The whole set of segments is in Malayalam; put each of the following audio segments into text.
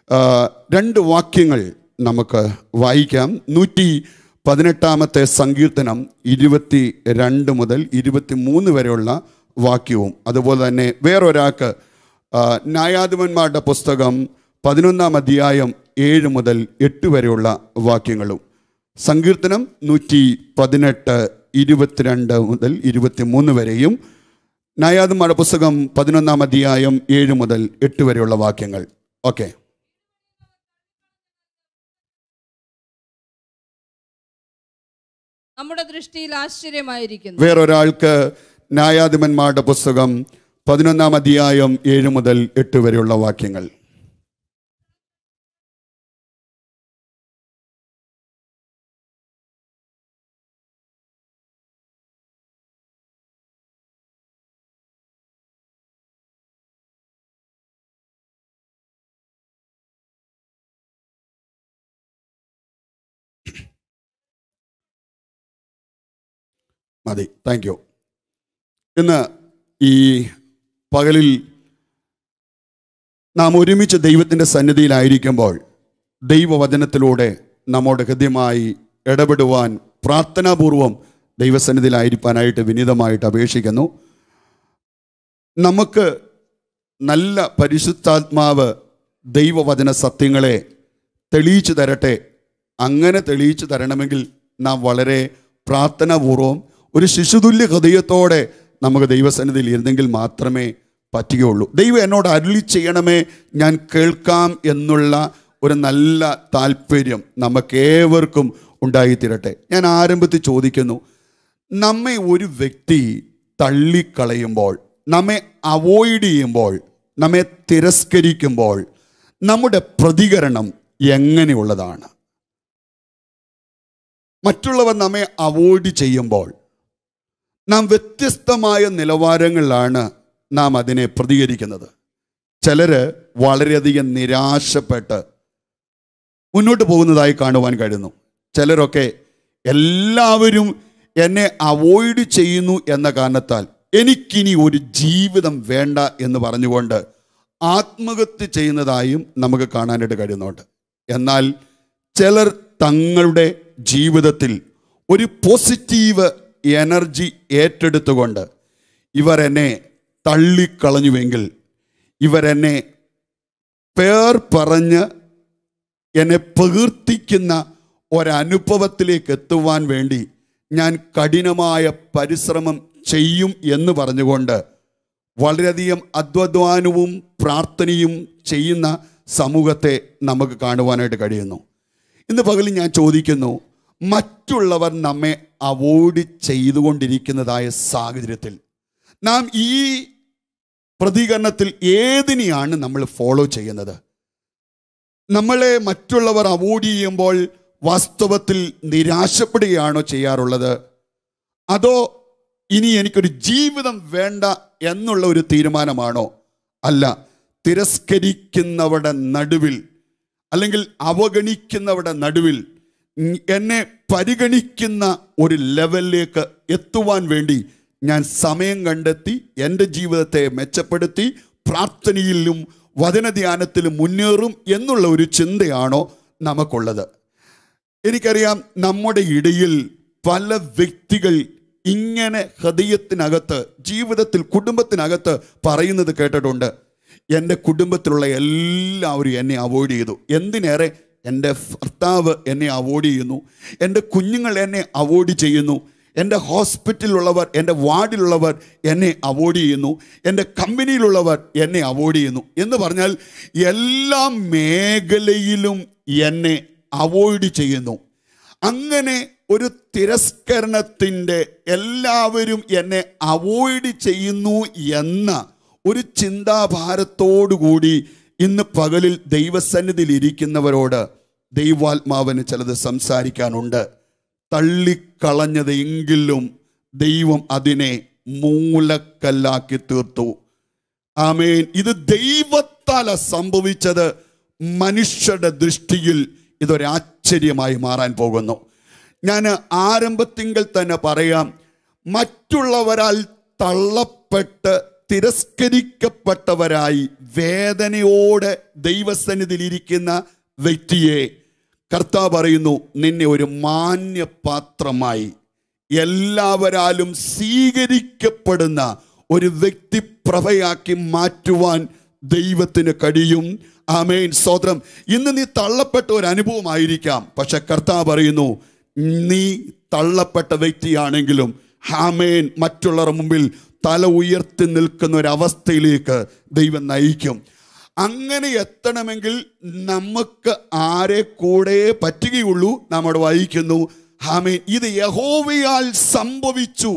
ആ, രണ്ട് വാക്യങ്ങൾ നമുക്ക് വായിക്കാം നൂറ്റി പതിനെട്ടാമത്തെ സങ്കീർത്തനം ഇരുപത്തി രണ്ട് മുതൽ ഇരുപത്തി മൂന്ന് വരെയുള്ള വാക്യവും അതുപോലെ തന്നെ വേറൊരാൾക്ക് ആ, ന്യായാധിപന്മാരുടെ പുസ്തകം പതിനൊന്നാം അധ്യായം ഏഴ് മുതൽ എട്ട് വരെയുള്ള വാക്യങ്ങളും സങ്കീർത്തനം നൂറ്റി പതിനെട്ട് ഇരുപത്തിരണ്ട് മുതൽ ഇരുപത്തി മൂന്ന് വരെയും ന്യായാധിപന്മാരുടെ പുസ്തകം പതിനൊന്നാം അധ്യായം ഏഴ് മുതൽ എട്ട് വരെയുള്ള വാക്യങ്ങൾ ഓക്കെ നമ്മുടെ ദൃഷ്ടിയിൽ ആശ്ചര്യമായിരിക്കുന്നു വേറൊരാൾക്ക് ന്യായാധിപന്മാരുടെ പുസ്തകം പതിനൊന്നാം അധ്യായം ഏഴ് മുതൽ എട്ട് വരെയുള്ള വാക്യങ്ങൾ മതി താങ്ക് യു ഇന്ന് ഈ പകലിൽ നാം ഒരുമിച്ച് ദൈവത്തിൻ്റെ സന്നിധിയിലായിരിക്കുമ്പോൾ ദൈവവചനത്തിലൂടെ നമ്മോട് ഹൃദ്യമായി ഇടപെടുവാൻ പ്രാർത്ഥനാപൂർവം ദൈവസന്നിധിയിലായിരിക്കാനായിട്ട് വിനീതമായിട്ട് അപേക്ഷിക്കുന്നു നമുക്ക് നല്ല പരിശുദ്ധാത്മാവ് ദൈവവചന സത്യങ്ങളെ തെളിയിച്ചു തരട്ടെ അങ്ങനെ തെളിയിച്ചു തരണമെങ്കിൽ നാം വളരെ പ്രാർത്ഥനാപൂർവം ഒരു ശിശുതുല്യ ഹൃദയത്തോടെ നമുക്ക് ദൈവസന്നിധിയിൽ ഇരുന്നെങ്കിൽ മാത്രമേ പറ്റുകയുള്ളൂ ദൈവം എന്നോട് അരുളി ചെയ്യണമേ ഞാൻ കേൾക്കാം എന്നുള്ള ഒരു നല്ല താല്പര്യം നമുക്കേവർക്കും ഉണ്ടായിത്തീരട്ടെ ഞാൻ ആരംഭത്തിൽ ചോദിക്കുന്നു നമ്മെ ഒരു വ്യക്തി തള്ളിക്കളയുമ്പോൾ നമ്മെ അവോയ്ഡ് ചെയ്യുമ്പോൾ നമ്മെ തിരസ്കരിക്കുമ്പോൾ നമ്മുടെ പ്രതികരണം എങ്ങനെയുള്ളതാണ് മറ്റുള്ളവർ നമ്മെ അവോയ്ഡ് ചെയ്യുമ്പോൾ നാം വ്യത്യസ്തമായ നിലവാരങ്ങളിലാണ് നാം അതിനെ പ്രതികരിക്കുന്നത് ചിലര് വളരെയധികം നിരാശപ്പെട്ട് മുന്നോട്ട് പോകുന്നതായി കാണുവാൻ കഴിയുന്നു ചിലരൊക്കെ എല്ലാവരും എന്നെ അവോയ്ഡ് ചെയ്യുന്നു എന്ന കാരണത്താൽ എനിക്കിനി ഒരു ജീവിതം വേണ്ട എന്ന് പറഞ്ഞുകൊണ്ട് ആത്മഹത്യ ചെയ്യുന്നതായും നമുക്ക് കാണാനായിട്ട് കഴിയുന്നുണ്ട് എന്നാൽ ചിലർ തങ്ങളുടെ ജീവിതത്തിൽ ഒരു പോസിറ്റീവ് എനർജി ഏറ്റെടുത്തുകൊണ്ട് ഇവർ എന്നെ തള്ളിക്കളഞ്ഞുവെങ്കിൽ ഇവരെന്നെ പേർ പറഞ്ഞ് എന്നെ പ്രകീർത്തിക്കുന്ന ഒരനുഭവത്തിലേക്ക് എത്തുവാൻ വേണ്ടി ഞാൻ കഠിനമായ പരിശ്രമം ചെയ്യും എന്ന് പറഞ്ഞുകൊണ്ട് വളരെയധികം അധ്വാനവും പ്രാർത്ഥനയും ചെയ്യുന്ന സമൂഹത്തെ നമുക്ക് കാണുവാനായിട്ട് കഴിയുന്നു ഇന്ന് പകലിൽ ഞാൻ ചോദിക്കുന്നു മറ്റുള്ളവർ നമ്മെ അവോയ്ഡ് ചെയ്തുകൊണ്ടിരിക്കുന്നതായ സാഹചര്യത്തിൽ നാം ഈ പ്രതികരണത്തിൽ ഏതിനെയാണ് നമ്മൾ ഫോളോ ചെയ്യുന്നത് നമ്മളെ മറ്റുള്ളവർ അവോയ്ഡ് ചെയ്യുമ്പോൾ വാസ്തവത്തിൽ നിരാശപ്പെടുകയാണോ ചെയ്യാറുള്ളത് അതോ ഇനി എനിക്കൊരു ജീവിതം വേണ്ട എന്നുള്ള ഒരു തീരുമാനമാണോ അല്ല തിരസ്കരിക്കുന്നവരുടെ നടുവിൽ അല്ലെങ്കിൽ അവഗണിക്കുന്നവരുടെ നടുവിൽ ഉം, എന്നെ പരിഗണിക്കുന്ന ഒരു ലെവലിലേക്ക് എത്തുവാൻ വേണ്ടി ഞാൻ സമയം കണ്ടെത്തി എൻ്റെ ജീവിതത്തെ മെച്ചപ്പെടുത്തി പ്രാർത്ഥനയിലും വചനധ്യാനത്തിലും മുന്നേറും എന്നുള്ള ഒരു ചിന്തയാണോ നമുക്കുള്ളത് എനിക്കറിയാം നമ്മുടെ ഇടയിൽ പല വ്യക്തികൾ ഇങ്ങനെ ഹൃദയത്തിനകത്ത് ജീവിതത്തിൽ കുടുംബത്തിനകത്ത് പറയുന്നത് കേട്ടിട്ടുണ്ട് എൻ്റെ കുടുംബത്തിലുള്ള എല്ലാവരും എന്നെ അവോയ്ഡ് ചെയ്തു എന്തിനേറെ എൻ്റെ ഭർത്താവ് എന്നെ അവോയ്ഡ് ചെയ്യുന്നു എൻ്റെ കുഞ്ഞുങ്ങൾ എന്നെ അവോയ്ഡ് ചെയ്യുന്നു എൻ്റെ ഹോസ്പിറ്റലിലുള്ളവർ എൻ്റെ വാർഡിലുള്ളവർ എന്നെ അവോയ്ഡ് ചെയ്യുന്നു എൻ്റെ കമ്പനിയിലുള്ളവർ എന്നെ അവോയ്ഡ് ചെയ്യുന്നു എന്ന് പറഞ്ഞാൽ എല്ലാ മേഖലയിലും എന്നെ അവോയ്ഡ് ചെയ്യുന്നു അങ്ങനെ ഒരു തിരസ്കരണത്തിൻ്റെ എല്ലാവരും എന്നെ അവോയ്ഡ് ചെയ്യുന്നു എന്ന ഒരു ചിന്താഭാരത്തോടുകൂടി ഇന്ന് പകലിൽ ദൈവസന്നിധിയിൽ ഇരിക്കുന്നവരോട് ദൈവാത്മാവിന് ചിലത് സംസാരിക്കാനുണ്ട് തള്ളിക്കളഞ്ഞത് എങ്കിലും ദൈവം അതിനെ മൂലക്കല്ലാക്കി തീർത്തു ആമേൻ ഇത് ദൈവത്താല സംഭവിച്ചത് മനുഷ്യരുടെ ദൃഷ്ടിയിൽ ഇതൊരാശ്ചര്യമായി മാറാൻ പോകുന്നു ഞാൻ ആരംഭത്തിങ്കൽ തന്നെ പറയാം മറ്റുള്ളവരാൽ തള്ളപ്പെട്ട് തിരസ്കരിക്കപ്പെട്ടവരായി വേദനയോടെ ദൈവസന്നിധിയിൽ ഇരിക്കുന്ന വ്യക്തിയെ കർത്താവ് പറയുന്നു നിന്നെ ഒരു മാന്യപാത്രമായി എല്ലാവരാലും സ്വീകരിക്കപ്പെടുന്ന ഒരു വ്യക്തിപ്രഭയാക്കി മാറ്റുവാൻ ദൈവത്തിന് കഴിയും ആമേൻ സ്തോത്രം ഇന്ന് നീ തള്ളപ്പെട്ട ഒരു അനുഭവമായിരിക്കാം പക്ഷെ കർത്താവ് പറയുന്നു നീ തള്ളപ്പെട്ട വ്യക്തിയാണെങ്കിലും ഹാമേൻ മറ്റുള്ളവരുടെ മുമ്പിൽ തല ഉയർത്തി നിൽക്കുന്ന ഒരു അവസ്ഥയിലേക്ക് ദൈവം നയിക്കും അങ്ങനെ എത്തണമെങ്കിൽ നമുക്ക് ആരെ കൂടെ പറ്റുകയുള്ളൂ നമ്മോട് വായിക്കുന്നു ഹാമേൻ ഇത് യഹോവയാൽ സംഭവിച്ചു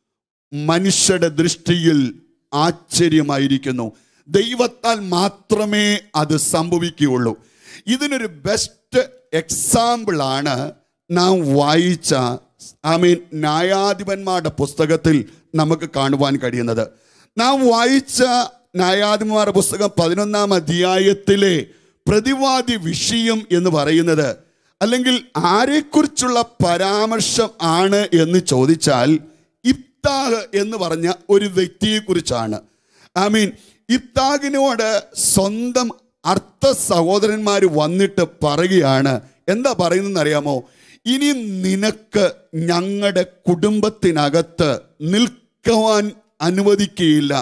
മനുഷ്യരുടെ ദൃഷ്ടിയിൽ ആശ്ചര്യമായിരിക്കുന്നു ദൈവത്താൽ മാത്രമേ അത് സംഭവിക്കുകയുള്ളൂ ഇതിനൊരു ബെസ്റ്റ് എക്സാമ്പിളാണ് നാം വായിച്ച ഐ മീൻ ന്യായാധിപന്മാരുടെ പുസ്തകത്തിൽ നമുക്ക് കാണുവാൻ കഴിയുന്നത് നാം വായിച്ച ന്യായാധിപന്മാരുടെ പുസ്തകം പതിനൊന്നാം അധ്യായത്തിലെ പ്രതിവാദി വിഷയം എന്ന് പറയുന്നത് അല്ലെങ്കിൽ ആരെക്കുറിച്ചുള്ള പരാമർശം ആണ് എന്ന് ചോദിച്ചാൽ ഇബ്താഹ് എന്ന് പറഞ്ഞ ഒരു വ്യക്തിയെക്കുറിച്ചാണ് ഐ മീൻ ഇബ്താഹിനോട് സ്വന്തം അർത്ഥ സഹോദരന്മാർ വന്നിട്ട് പറയുകയാണ് എന്താ പറയുന്നതെന്ന് അറിയാമോ ഇനി നിനക്ക് ഞങ്ങളുടെ കുടുംബത്തിനകത്ത് നിൽക്കുവാൻ അനുവദിക്കുകയില്ല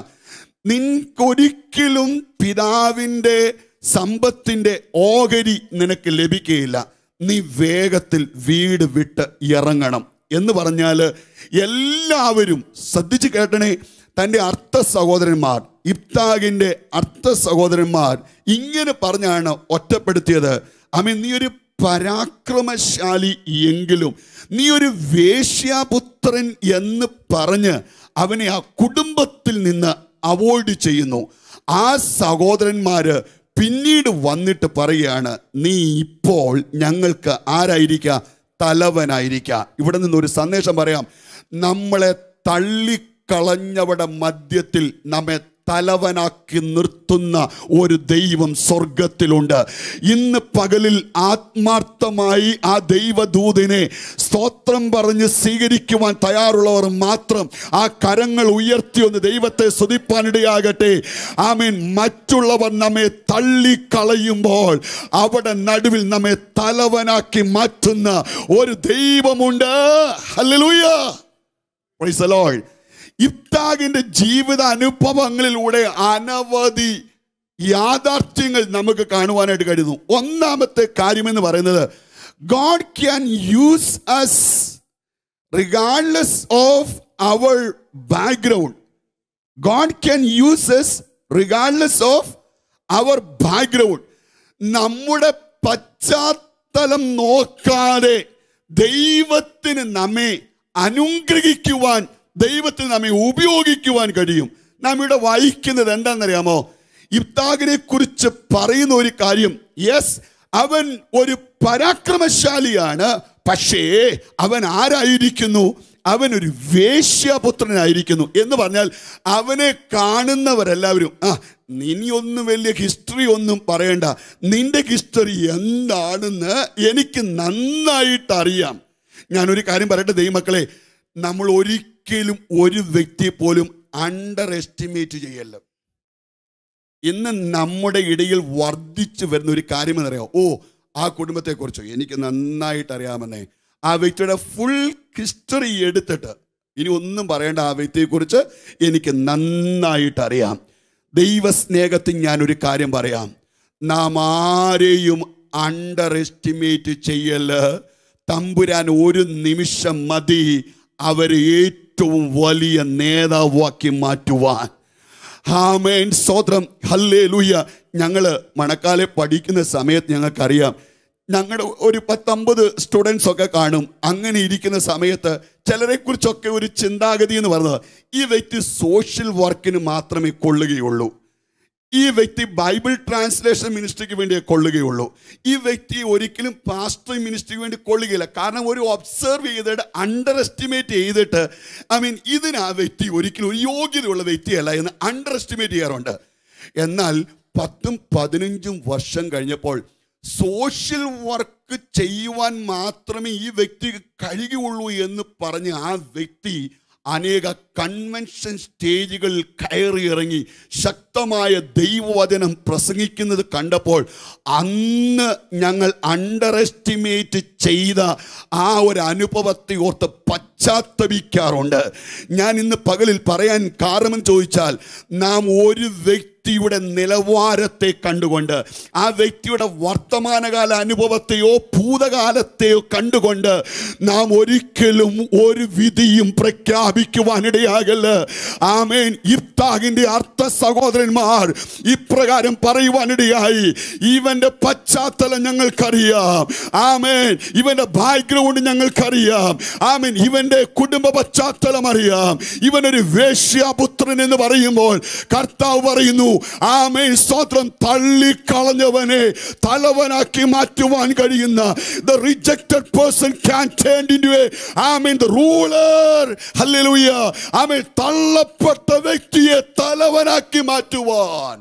നിനക്കൊരിക്കലും പിതാവിൻ്റെ സമ്പത്തിൻ്റെ ഓഹരി നിനക്ക് ലഭിക്കുകയില്ല നീ വേഗത്തിൽ വീട് വിട്ട് ഇറങ്ങണം എന്ന് പറഞ്ഞാൽ എല്ലാവരും ശ്രദ്ധിച്ച് കേട്ടണേ തൻ്റെ അർത്ഥ സഹോദരന്മാർ ഇബ്താഗിൻ്റെ അർത്ഥ സഹോദരന്മാർ ഇങ്ങനെ പറഞ്ഞാണ് ഒറ്റപ്പെടുത്തിയത് അമീൻ നീ ഒരു പരാക്രമശാലി എങ്കിലും നീ ഒരു വേശ്യാപുത്രൻ എന്ന് പറഞ്ഞ് അവനെ ആ കുടുംബത്തിൽ നിന്ന് അവോയ്ഡ് ചെയ്യുന്നു ആ സഹോദരന്മാര് പിന്നീട് വന്നിട്ട് പറയുകയാണ് നീ ഇപ്പോൾ ഞങ്ങൾക്ക് ആരായിരിക്കുക തലവനായിരിക്കുക ഇവിടെ നിന്ന് ഒരു സന്ദേശം പറയാം നമ്മളെ തള്ളിക്കളഞ്ഞവടെ മധ്യത്തിൽ നമ്മെ തലവനാക്കി നിർത്തുന്ന ഒരു ദൈവം സ്വർഗത്തിലുണ്ട് ഇന്ന് പകലിൽ ആത്മാർത്ഥമായി ആ ദൈവദൂതിനെ സ്തോത്രം പറഞ്ഞ് സ്വീകരിക്കുവാൻ തയ്യാറുള്ളവർ മാത്രം ആ കരങ്ങൾ ഉയർത്തി ഒന്ന് ദൈവത്തെ സ്തുതിപ്പാനിടയാകട്ടെ ആമീൻ മറ്റുള്ളവർ നമ്മെ തള്ളിക്കളയുമ്പോൾ അവിടെ നടുവിൽ നമ്മെ തലവനാക്കി മാറ്റുന്ന ഒരു ദൈവമുണ്ട് ഹല്ലേലൂയ Praise the Lord. ഇബ്താഗിന്റെ ജീവിത അനുഭവങ്ങളിലൂടെ അനവധി യാഥാർത്ഥ്യങ്ങൾ നമുക്ക് കാണുവാനായിട്ട് കഴിയുന്നു ഒന്നാമത്തെ കാര്യമെന്ന് പറയുന്നത് God can use us regardless of our background God can use us regardless of our background നമ്മുടെ പശ്ചാത്തലം നോക്കാതെ ദൈവത്തിന് നമ്മെ അനുഗ്രഹിക്കുവാൻ ദൈവത്തിന് നമ്മെ ഉപയോഗിക്കുവാൻ കഴിയും നാം ഇവിടെ വായിക്കുന്നത് എന്താണെന്നറിയാമോ ഇബ്താഗിനെ കുറിച്ച് പറയുന്ന ഒരു കാര്യം യെസ് അവൻ ഒരു പരാക്രമശാലിയാണ് പക്ഷേ അവൻ ആരായിരിക്കുന്നു അവൻ ഒരു വേശ്യാപുത്രനായിരിക്കുന്നു എന്ന് പറഞ്ഞാൽ അവനെ കാണുന്നവരെല്ലാവരും ആ നിനിയൊന്നും വലിയ ഹിസ്റ്ററി ഒന്നും പറയണ്ട നിന്റെ ഹിസ്റ്ററി എന്താണെന്ന് എനിക്ക് നന്നായിട്ട് അറിയാം ഞാനൊരു കാര്യം പറയട്ടെ ദൈവമക്കളെ നമ്മൾ ഒരിക്കലും ഒരു വ്യക്തിയെ പോലും അണ്ടർ എസ്റ്റിമേറ്റ് ചെയ്യല്ല ഇന്ന് നമ്മുടെ ഇടയിൽ വർദ്ധിച്ചു വരുന്ന ഒരു കാര്യം എന്നറിയാം ഓ ആ കുടുംബത്തെക്കുറിച്ച് എനിക്ക് നന്നായിട്ട് അറിയാമെന്നേ ആ വ്യക്തിയുടെ ഫുൾ ഹിസ്റ്ററി എടുത്തിട്ട് ഇനി ഒന്നും പറയേണ്ട ആ വ്യക്തിയെക്കുറിച്ച് എനിക്ക് നന്നായിട്ട് അറിയാം ദൈവസ്നേഹത്തിൽ ഞാനൊരു കാര്യം പറയാം നാം ആരെയും അണ്ടർ എസ്റ്റിമേറ്റ് ചെയ്യല് തമ്പുരാൻ ഒരു നിമിഷം മതി അവരെ ഏറ്റവും വലിയ നേതാവാക്കി മാറ്റുവാൻ ഹാമേൻ സ്തോത്രം ഹല്ലേ ലൂയ ഞങ്ങള് മണക്കാലെ പഠിക്കുന്ന സമയത്ത് ഞങ്ങൾക്കറിയാം ഞങ്ങളുടെ ഒരു പത്തമ്പത് സ്റ്റുഡൻസ് ഒക്കെ കാണും അങ്ങനെ ഇരിക്കുന്ന സമയത്ത് ചിലരെ കുറിച്ചൊക്കെ ഒരു ചിന്താഗതി എന്ന് പറഞ്ഞത് ഈ വ്യക്തി സോഷ്യൽ വർക്കിന് മാത്രമേ കൊള്ളുകയുള്ളൂ ഈ വ്യക്തി ബൈബിൾ ട്രാൻസ്ലേഷൻ മിനിസ്ട്രിക്ക് വേണ്ടി കൊള്ളുകയുള്ളൂ ഈ വ്യക്തി ഒരിക്കലും പാസ്റ്റർ മിനിസ്ട്രിക്ക് വേണ്ടി കൊള്ളുകയില്ല കാരണം ഒരു ഒബ്സർവ് ചെയ്തിട്ട് അണ്ടർ എസ്റ്റിമേറ്റ് ചെയ്തിട്ട് ഐ മീൻ ഇതിന് ആ വ്യക്തി ഒരിക്കലും ഒരു യോഗ്യതയുള്ള വ്യക്തിയല്ല എന്ന് അണ്ടർ എസ്റ്റിമേറ്റ് ചെയ്യാറുണ്ട് എന്നാൽ പത്തും പതിനഞ്ചും വർഷം കഴിഞ്ഞപ്പോൾ സോഷ്യൽ വർക്ക് ചെയ്യുവാൻ മാത്രമേ ഈ വ്യക്തിക്ക് കഴിയുകയുള്ളൂ എന്ന് പറഞ്ഞ് ആ വ്യക്തി അനേക കൺവെൻഷൻ സ്റ്റേജുകൾ കയറി ഇറങ്ങി ശക്തമായ ദൈവവചനം പ്രസംഗിക്കുന്നത് കണ്ടപ്പോൾ അന്ന് ഞങ്ങൾ അണ്ടർ എസ്റ്റിമേറ്റ് ചെയ്ത ആ ഒരു അനുഭവത്തെ ഓർത്ത് പശ്ചാത്തപിക്കാറുണ്ട് ഞാൻ ഇന്ന് പകലിൽ പറയാൻ കാരണം ചോദിച്ചാൽ നാം ഒരു വ്യക്തിയുടെ നിലവാരത്തെ കണ്ടുകൊണ്ട് ആ വ്യക്തിയുടെ വർത്തമാനകാല അനുഭവത്തെയോ ഭൂതകാലത്തെയോ കണ്ടുകൊണ്ട് നാം ഒരിക്കലും ഒരു വിധിയും പ്രഖ്യാപിക്കുവാനിടയാകല്ല ആമേൻ ഇഫ്താഹിന്റെ അർത്ഥ സഹോദരന്മാർ ഇപ്രകാരം പറയുവാനിടയായി ഇവന്റെ പശ്ചാത്തലം ഞങ്ങൾക്കറിയാം ആമേൻ ഇവന്റെ ബാക്ക്ഗ്രൗണ്ട് ഞങ്ങൾക്കറിയാം ആമേൻ ഇവന്റെ കുടുംബ പശ്ചാത്തലം അറിയാം ഇവനൊരു വേശ്യാപുത്രൻ എന്ന് പറയുമ്പോൾ കർത്താവ് പറയുന്നു ആമേൻ സ്തോത്രം തള്ളിക്കളഞ്ഞവനെ തലവനാക്കി മാറ്റുവാൻ കഴിയുന്ന the rejected person can turn into a amen the ruler hallelujah ആമേൻ തള്ളപ്പെട്ട വ്യക്തിയെ തലവനാക്കി മാറ്റുവാൻ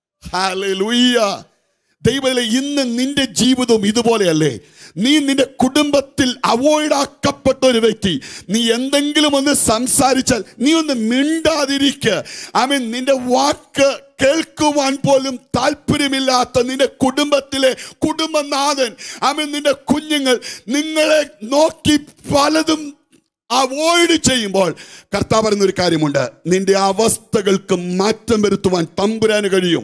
hallelujah ദൈവത്തിലെ ഇന്ന് നിന്റെ ജീവിതവും ഇതുപോലെയല്ലേ നീ നിന്റെ കുടുംബത്തിൽ അവോയ്ഡ് ആക്കപ്പെട്ട ഒരു വ്യക്തി നീ എന്തെങ്കിലും ഒന്ന് സംസാരിച്ചാൽ നീ ഒന്ന് മിണ്ടാതിരിക്ക ആമീൻ നിന്റെ വാക്ക് കേൾക്കുവാൻ പോലും താല്പര്യമില്ലാത്ത നിന്റെ കുടുംബത്തിലെ കുടുംബനാഥൻ ആമീൻ നിന്റെ കുഞ്ഞുങ്ങൾ നിങ്ങളെ നോക്കി പലതും അവോയ്ഡ് ചെയ്യുമ്പോൾ കർത്താവ് പറയുന്ന ഒരു കാര്യമുണ്ട് നിന്റെ അവസ്ഥകൾക്ക് മാറ്റം വരുത്തുവാൻ തമ്പുരാന് കഴിയും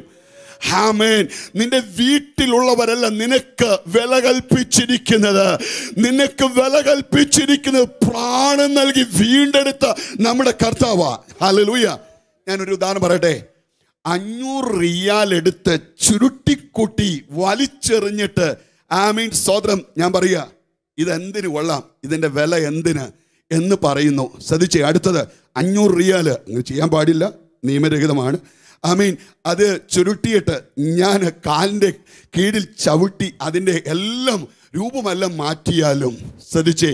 ഹാമേൻ നിന്റെ വീട്ടിലുള്ളവരല്ല നിനക്ക് വില കൽപ്പിച്ചിരിക്കുന്നത് നിനക്ക് വില കൽപ്പിച്ചിരിക്കുന്നത് പ്രാണൻ നൽകി വീണ്ടെടുത്ത നമ്മുടെ കർത്താവാ ഹല്ലേലൂയ ഞാനൊരു ഉദാഹരണം പറയട്ടെ അഞ്ഞൂറ് റിയാൽ എടുത്ത് ചുരുട്ടിക്കൂട്ടി വലിച്ചെറിഞ്ഞിട്ട് ആമീൻ സോദരം ഞാൻ പറയുക ഇതെന്തിന് കൊള്ളാം ഇതിന്റെ വില എന്തിന് എന്ന് പറയുന്നു ശ്രദ്ധിച്ചേ അടുത്തത് അഞ്ഞൂറ് റിയാല് അങ്ങനെ ചെയ്യാൻ പാടില്ല നിയമരഹിതമാണ് ഐ മീൻ അത് ചുരുട്ടിയിട്ട് ഞാൻ കാലിൻ്റെ കീഴിൽ ചവിട്ടി അതിൻ്റെ എല്ലാം രൂപമെല്ലാം മാറ്റിയാലും ശ്രദ്ധിച്ചേ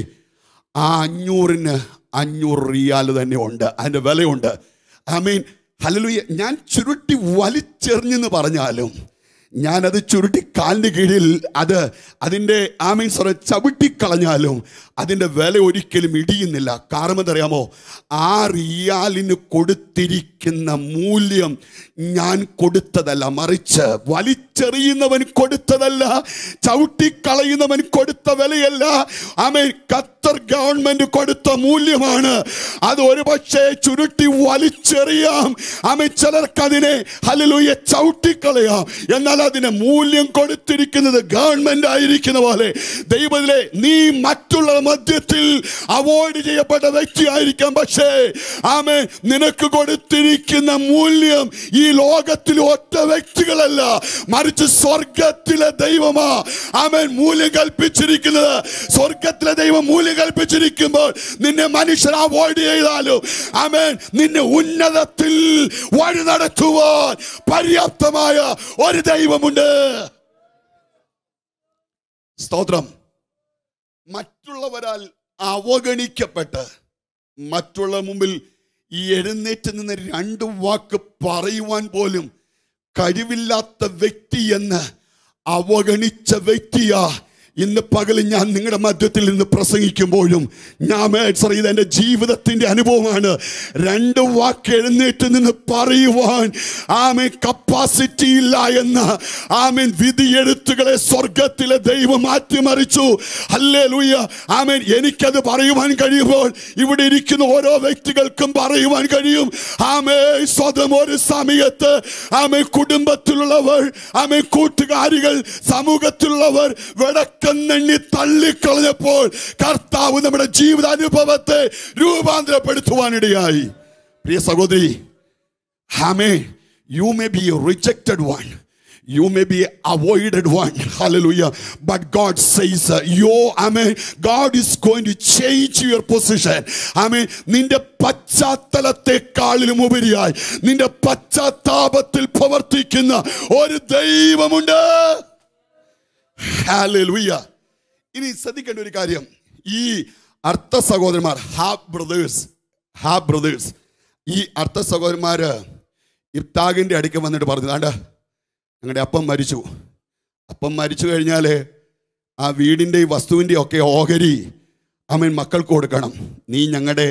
ആ അഞ്ഞൂറിന് അഞ്ഞൂറ് റിയാൽ തന്നെ ഉണ്ട് അതിൻ്റെ വിലയുണ്ട് ഐ മീൻ ഹലലുയ ഞാൻ ചുരുട്ടി വലിച്ചെറിഞ്ഞെന്ന് പറഞ്ഞാലും ഞാനത് ചുരുട്ടി കാലിൻ്റെ കീഴിൽ അത് അതിൻ്റെ ആമീൻ സ്വരം ചവിട്ടിക്കളഞ്ഞാലും അതിൻ്റെ വില ഒരിക്കലും ഇടിയുന്നില്ല കാരണം എന്തറിയാമോ ആ റിയാലിന് കൊടുത്തിരിക്കുന്ന മൂല്യം ഞാൻ കൊടുത്തതല്ല മറിച്ച് വലിച്ചെറിയുന്നവൻ കൊടുത്തതല്ല ചവിട്ടിക്കളയുന്നവൻ കൊടുത്ത വിലയല്ല ആമേ ഖത്തർ ഗവൺമെന്റ് കൊടുത്ത മൂല്യമാണ് അത് ഒരു പക്ഷേ ചുരുട്ടി വലിച്ചെറിയാം ആമേ ചിലർക്ക് അതിനെ ഹലലൂയ ചവിട്ടിക്കളയാം എന്നാൽ അതിന് മൂല്യം കൊടുത്തിരിക്കുന്നത് ഗവൺമെന്റ് ആയിരിക്കുന്ന പോലെ ദൈവത്തിലെ നീ മറ്റുള്ള മധ്യത്തിൽ അവോയ്ഡ് ചെയ്യപ്പെട്ട വ്യക്തിയായിരിക്കാം പക്ഷേ ആമേ നിനക്ക് കൊടുത്തിരിക്കുന്ന മൂല്യം ഈ ലോകത്തിൽ ഒറ്റ വ്യക്തികളല്ല മറിച്ച് സ്വർഗത്തിലെ ദൈവമാ ആമേൻ മൂല്യം കൽപ്പിച്ചിരിക്കുന്നത് സ്വർഗത്തിലെ ദൈവം മൂല്യം കൽപ്പിച്ചിരിക്കുമ്പോൾ നിന്നെ മനുഷ്യർ അവോയ്ഡ് ചെയ്താലും ആമേൻ നിന്നെ ഉന്നതത്തിൽ വഴി നടത്തുവാൻ പര്യാപ്തമായ ഒരു ദൈവമുണ്ട് സ്തോത്രം മറ്റുള്ളവരാൽ അവഗണിക്കപ്പെട്ട് മറ്റുള്ള മുമ്പിൽ ഈ എഴുന്നേറ്റ് നിന്ന് രണ്ട് വാക്ക് പറയുവാൻ പോലും കഴിവില്ലാത്ത വ്യക്തി എന്ന് അവഗണിച്ച വ്യക്തിയാ ഇന്ന് പകൽ ഞാൻ നിങ്ങളുടെ മധ്യത്തിൽ നിന്ന് പ്രസംഗിക്കുമ്പോഴും ഞാൻ മേഡ്സർ ഇത് എൻ്റെ ജീവിതത്തിൻ്റെ അനുഭവമാണ് രണ്ട് വാക്ക് എഴുന്നേറ്റ് നിന്ന് പറയുവാൻ ആമേ കപ്പാസിറ്റി ഇല്ല എന്ന് ആമേൻ വിധിയെഴുത്തുകളെ സ്വർഗത്തിലെ ദൈവം മാറ്റിമറിച്ചു അല്ലേ ലൂയ ആമേൻ എനിക്കത് പറയുവാൻ കഴിയുമ്പോൾ ഇവിടെ ഇരിക്കുന്ന ഓരോ വ്യക്തികൾക്കും പറയുവാൻ കഴിയും ആമേ സ്വതം ഒരു സമയത്ത് ആമേ കുടുംബത്തിലുള്ളവർ ആമേ കൂട്ടുകാരികൾ സമൂഹത്തിലുള്ളവർ വിടക്കെന്നെണ്ണി തള്ളിക്കളഞ്ഞപ്പോൾ കർത്താവ് നമ്മുടെ ജീവിതാനുഭവത്തെ രൂപാന്തരപ്പെടുത്തുവാനിടയായി പ്രിയ സഹോദരി ആമേ you may be a rejected one You may be avoided one, hallelujah. But God says, uh, Yo, Amen. God is going to change your position. Amen. നിന്റെ പശ്ചാത്തലത്തെക്കാളിലും ഉപരിയായി നിന്റെ പശ്ചാത്താപത്തിൽ പ്രവർത്തിക്കുന്ന ഒരു ദൈവമുണ്ട് ഹാലൂയ ഇനി ശ്രദ്ധിക്കേണ്ട ഒരു കാര്യം ഈ അർത്ഥ സഹോദരന്മാർ ഹാ ബ്രദേഴ്സ് ഹാ ബ്രദേഴ്സ് ഈ അർത്ഥ സഹോദരന്മാര് ഇബ്താഗിന്റെ അടുക്ക് വന്നിട്ട് പറഞ്ഞു താണ്ട ഞങ്ങളുടെ അപ്പം മരിച്ചു അപ്പം മരിച്ചു കഴിഞ്ഞാൽ ആ വീടിൻ്റെ വസ്തുവിൻ്റെ ഒക്കെ ഓഹരി അമ്മൻ മക്കൾക്ക് കൊടുക്കണം നീ ഞങ്ങളുടെ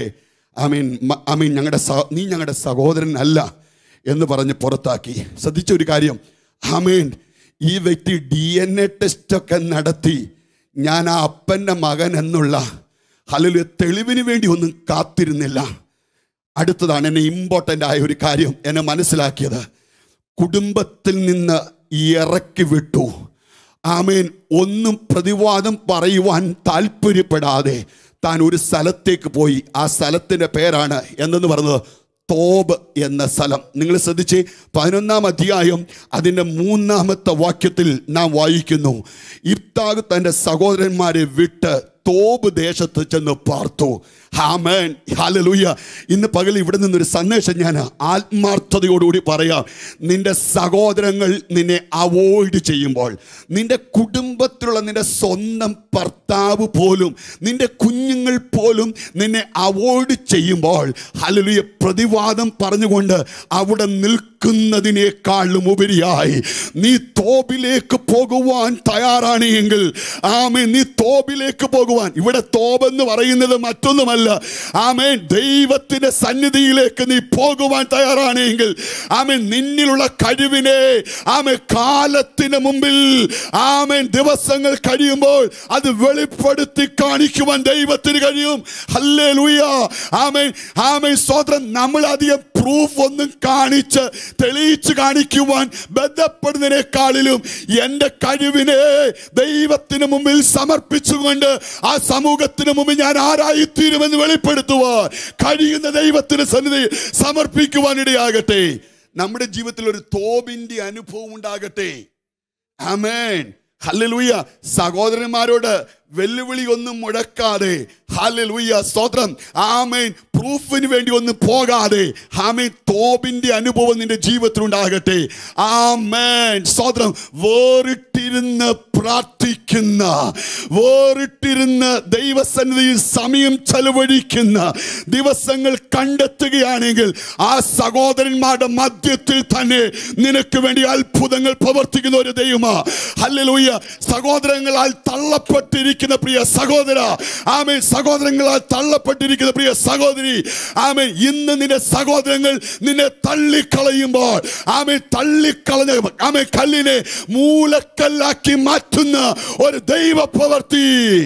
ഐ മീൻ ഐ മീൻ ഞങ്ങളുടെ സഹ നീ ഞങ്ങളുടെ സഹോദരനല്ല എന്ന് പറഞ്ഞ് പുറത്താക്കി ശ്രദ്ധിച്ച ഒരു കാര്യം ആമീൻ ഈ വ്യക്തി ഡി എൻ എ ടെസ്റ്റൊക്കെ നടത്തി ഞാൻ ആ അപ്പൻ്റെ മകൻ എന്നുള്ള ഹലലു തെളിവിന് വേണ്ടി ഒന്നും കാത്തിരുന്നില്ല അടുത്തതാണ് എന്നെ ഇമ്പോർട്ടൻ്റ് ആയ ഒരു കാര്യം എന്നെ മനസ്സിലാക്കിയത് കുടുംബത്തിൽ നിന്ന് ഇറക്കി വിട്ടു ആമേൻ ഒന്നും പ്രതിവാദം പറയുവാൻ താല്പര്യപ്പെടാതെ താൻ ഒരു സ്ഥലത്തേക്ക് പോയി ആ സ്ഥലത്തിൻ്റെ പേരാണ് എന്തെന്ന് പറഞ്ഞത് തോബ് എന്ന സ്ഥലം നിങ്ങൾ ശ്രദ്ധിച്ച് പതിനൊന്നാം അധ്യായം അതിൻ്റെ മൂന്നാമത്തെ വാക്യത്തിൽ നാം വായിക്കുന്നു ഇബ്താഗ് തൻ്റെ സഹോദരന്മാരെ വിട്ട് തോബ് ദേശത്ത് ചെന്ന് പാർത്തു ഹാമേൻ ഹാലലൂയ ഇന്ന് പകൽ ഇവിടെ നിന്നൊരു സന്ദേശം ഞാൻ ആത്മാർത്ഥതയോടുകൂടി പറയാം നിന്റെ സഹോദരങ്ങൾ നിന്നെ അവോയ്ഡ് ചെയ്യുമ്പോൾ നിന്റെ കുടുംബത്തിലുള്ള നിന്റെ സ്വന്തം ഭർത്താവ് പോലും നിന്റെ കുഞ്ഞുങ്ങൾ പോലും നിന്നെ അവോയ്ഡ് ചെയ്യുമ്പോൾ ഹലലുയ പ്രതിവാദം പറഞ്ഞുകൊണ്ട് അവിടെ നിൽക്കുന്നതിനേക്കാളും ഉപരിയായി നീ തോബിലേക്ക് പോകുവാൻ തയ്യാറാണ് എങ്കിൽ ആമേ നീ തോബിലേക്ക് പോകുവാൻ ഇവിടെ തോബ് എന്ന് പറയുന്നത് മറ്റൊന്നുമല്ല ആമേൻ ദൈവത്തിന്റെ സന്നിധിയിലേക്ക് നീ പോകുവാൻ തയ്യാറാണ് എങ്കിൽ ആമേൻ നിന്നിലുള്ള കഴിവിനെ ആമേ കാലത്തിന് മുമ്പിൽ ആമേൻ ദിവസങ്ങൾ കഴിയുമ്പോൾ അത് വെളിപ്പെടുത്തി കാണിക്കുവാൻ ദൈവത്തിന് കഴിയും ഹല്ലേ ലൂയ ആമേൻ ആമേൻ സ്വതന്ത്രം നമ്മൾ അധികം പ്രൂഫ് ഒന്നും കാണിച്ച് തെളിയിച്ച് കാണിക്കുവാൻ ബന്ധപ്പെടുന്നതിനേക്കാളിലും എൻ്റെ കഴിവിനെ ദൈവത്തിന് മുമ്പിൽ സമർപ്പിച്ചുകൊണ്ട് ആ സമൂഹത്തിന് മുമ്പിൽ ഞാൻ ആരായിത്തീരുമെന്ന് വെളിപ്പെടുത്തുവാൻ കഴിയുന്ന ദൈവത്തിന് സന്നിധി സമർപ്പിക്കുവാൻ ഇടയാകട്ടെ നമ്മുടെ ജീവിതത്തിൽ ഒരു തോബിന്റെ അനുഭവം ഉണ്ടാകട്ടെ ആമേൻ ഹല്ലേലൂയ സഹോദരന്മാരോട് വെല്ലുവിളി ഒന്നും മുടക്കാതെ ഹല്ലേലൂയ സ്തോത്രം ആമേൻ പ്രൂഫിന് വേണ്ടി ഒന്നും പോകാതെ ആമേൻ തോബിന്റെ അനുഭവം നിന്റെ ജീവിതത്തിൽ ഉണ്ടാകട്ടെ ആമേൻ സ്തോത്രം വേറിട്ടിരുന്ന് പ്രാർത്ഥിക്കുന്ന വേറിട്ടിരുന്ന് ദൈവസന്നിധിയിൽ സമയം ചെലവഴിക്കുന്ന ദിവസങ്ങൾ കണ്ടെത്തുകയാണെങ്കിൽ ആ സഹോദരന്മാരുടെ മധ്യത്തിൽ തന്നെ നിനക്ക് വേണ്ടി അത്ഭുതങ്ങൾ പ്രവർത്തിക്കുന്ന ഒരു ദൈവമാ ഹല്ലേലൂയ സഹോദരങ്ങളാൽ തള്ളപ്പെട്ടിരിക്കുന്ന പ്രിയ സഹോദര ആമേ സഹോദരങ്ങളാൽ തള്ളപ്പെട്ടിരിക്കുന്ന പ്രിയ സഹോദരി ആമേ ഇന്ന് നിന്റെ സഹോദരങ്ങൾ നിന്നെ തള്ളിക്കളയുമ്പോൾ ആമേ തള്ളിക്കളഞ്ഞ ആമേ കല്ലിനെ മൂലക്കല്ലാക്കി മാറ്റുന്ന ഒരു ദൈവ പ്രവൃത്തി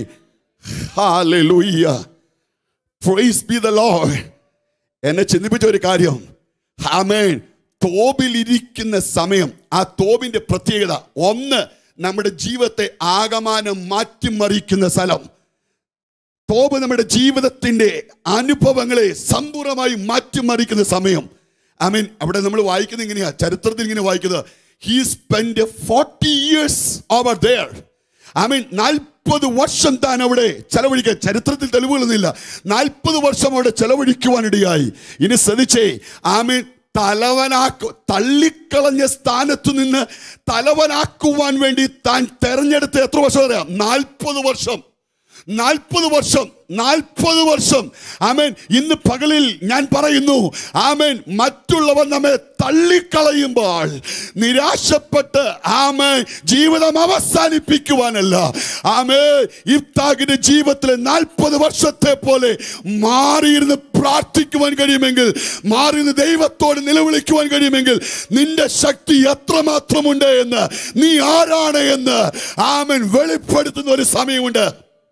hallelujah praise be the lord എന്നെ ചിന്തിപ്പിച്ച ഒരു കാര്യം ആമേൻ തോബിലിരിക്കുന്ന സമയം ആ തോബിന്റെ പ്രത്യേകത ഒന്ന് നമ്മുടെ ജീവിതത്തെ ആകമാനം മാറ്റിമറിക്കുന്ന സ്ഥലം തോബ് നമ്മുടെ ജീവിതത്തിന്റെ അനുഭവങ്ങളെ സമ്പൂർണ്ണമായി മാറ്റിമറിക്കുന്ന സമയം ഐ മീൻ അവിടെ നമ്മൾ വായിക്കുന്നത് ഇങ്ങനെയാ ചരിത്രത്തിൽ ഇങ്ങനെ വായിക്കുന്നത് he spend forty years over there I mean നാൽപ്പത് വർഷം താൻ അവിടെ ചെലവഴിക്കാൻ ചരിത്രത്തിൽ തെളിവുകളൊന്നുമില്ല നാൽപ്പത് വർഷം അവിടെ ചെലവഴിക്കുവാനിടയായി ഇനി ശ്രദ്ധിച്ചേ ഐ മീൻ തലവനാക്കു തള്ളിക്കളഞ്ഞ സ്ഥാനത്തു നിന്ന് തലവനാക്കുവാൻ വേണ്ടി താൻ തെരഞ്ഞെടുത്ത എത്ര വർഷം അറിയാം നാൽപ്പത് വർഷം നാൽപ്പത് വർഷം നാൽപ്പത് വർഷം ആമേൻ ഇന്ന് പകലിൽ ഞാൻ പറയുന്നു ആമേൻ മറ്റുള്ളവർ നമ്മെ തള്ളിക്കളയുമ്പോൾ നിരാശപ്പെട്ട് ആമേൻ ജീവിതം അവസാനിപ്പിക്കുവാനല്ല ആമേ ഇഫ്താഖിന്റെ ജീവിതത്തിലെ നാൽപ്പത് വർഷത്തെ പോലെ മാറിയിരുന്ന് പ്രാർത്ഥിക്കുവാൻ കഴിയുമെങ്കിൽ മാറിയിരുന്ന് ദൈവത്തോട് നിലവിളിക്കുവാൻ കഴിയുമെങ്കിൽ നിന്റെ ശക്തി എത്രമാത്രമുണ്ട് എന്ന് നീ ആരാണ് എന്ന് ആമൻ വെളിപ്പെടുത്തുന്ന ഒരു സമയമുണ്ട്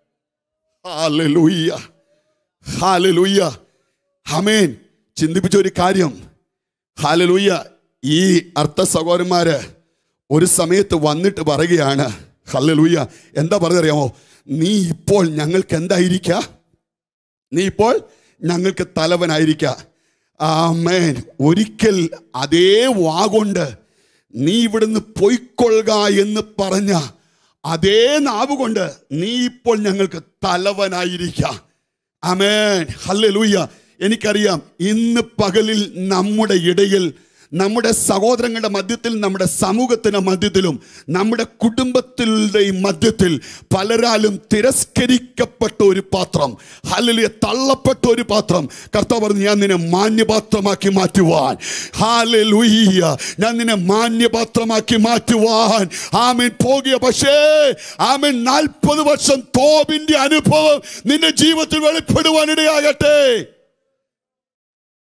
ഹാലലൂയ്യ ഹാലലൂയ്യ ഹമേൻ ചിന്തിപ്പിച്ച ഒരു കാര്യം ഹാലലൂയ്യ ഈ അർത്ഥ സഹോദരന്മാര് ഒരു സമയത്ത് വന്നിട്ട് പറയുകയാണ് ഹല്ലലൂയ്യ എന്താ പറഞ്ഞറിയാമോ നീ ഇപ്പോൾ ഞങ്ങൾക്ക് എന്തായിരിക്ക നീ ഇപ്പോൾ ഞങ്ങൾക്ക് തലവനായിരിക്ക ആമേൻ ഒരിക്കൽ അതേ വാഗൊണ്ട് നീ ഇവിടുന്ന് പൊയ്ക്കൊള്ളുക എന്ന് പറഞ്ഞ അതേ നാവ് കൊണ്ട് നീ ഇപ്പോൾ ഞങ്ങൾക്ക് തലവനായിരിക്കാം അമേൻ ഹല്ലേലൂയ എനിക്കറിയാം ഇന്ന് പകലിൽ നമ്മുടെ ഇടയിൽ നമ്മുടെ സഹോദരങ്ങളുടെ മധ്യത്തിൽ നമ്മുടെ സമൂഹത്തിന്റെ മധ്യത്തിലും നമ്മുടെ കുടുംബത്തിൻ്റെ മധ്യത്തിൽ പലരാലും തിരസ്കരിക്കപ്പെട്ട ഒരു പാത്രം ഹല്ലേലൂയ തള്ളപ്പെട്ട ഒരു പാത്രം കർത്താവ് പറഞ്ഞു ഞാൻ നിന്നെ മാന്യപാത്രമാക്കി മാറ്റുവാൻ ഹാലലൂയ്യ ഞാൻ നിന്നെ മാന്യപാത്രമാക്കി മാറ്റുവാൻ ആമേൻ പോകിയ പക്ഷേ ആമേൻ നാൽപ്പത് വർഷം തോബിന്റെ അനുഭവം നിന്റെ ജീവിതത്തിൽ വെളിപ്പെടുവാൻ ഇടയാകട്ടെ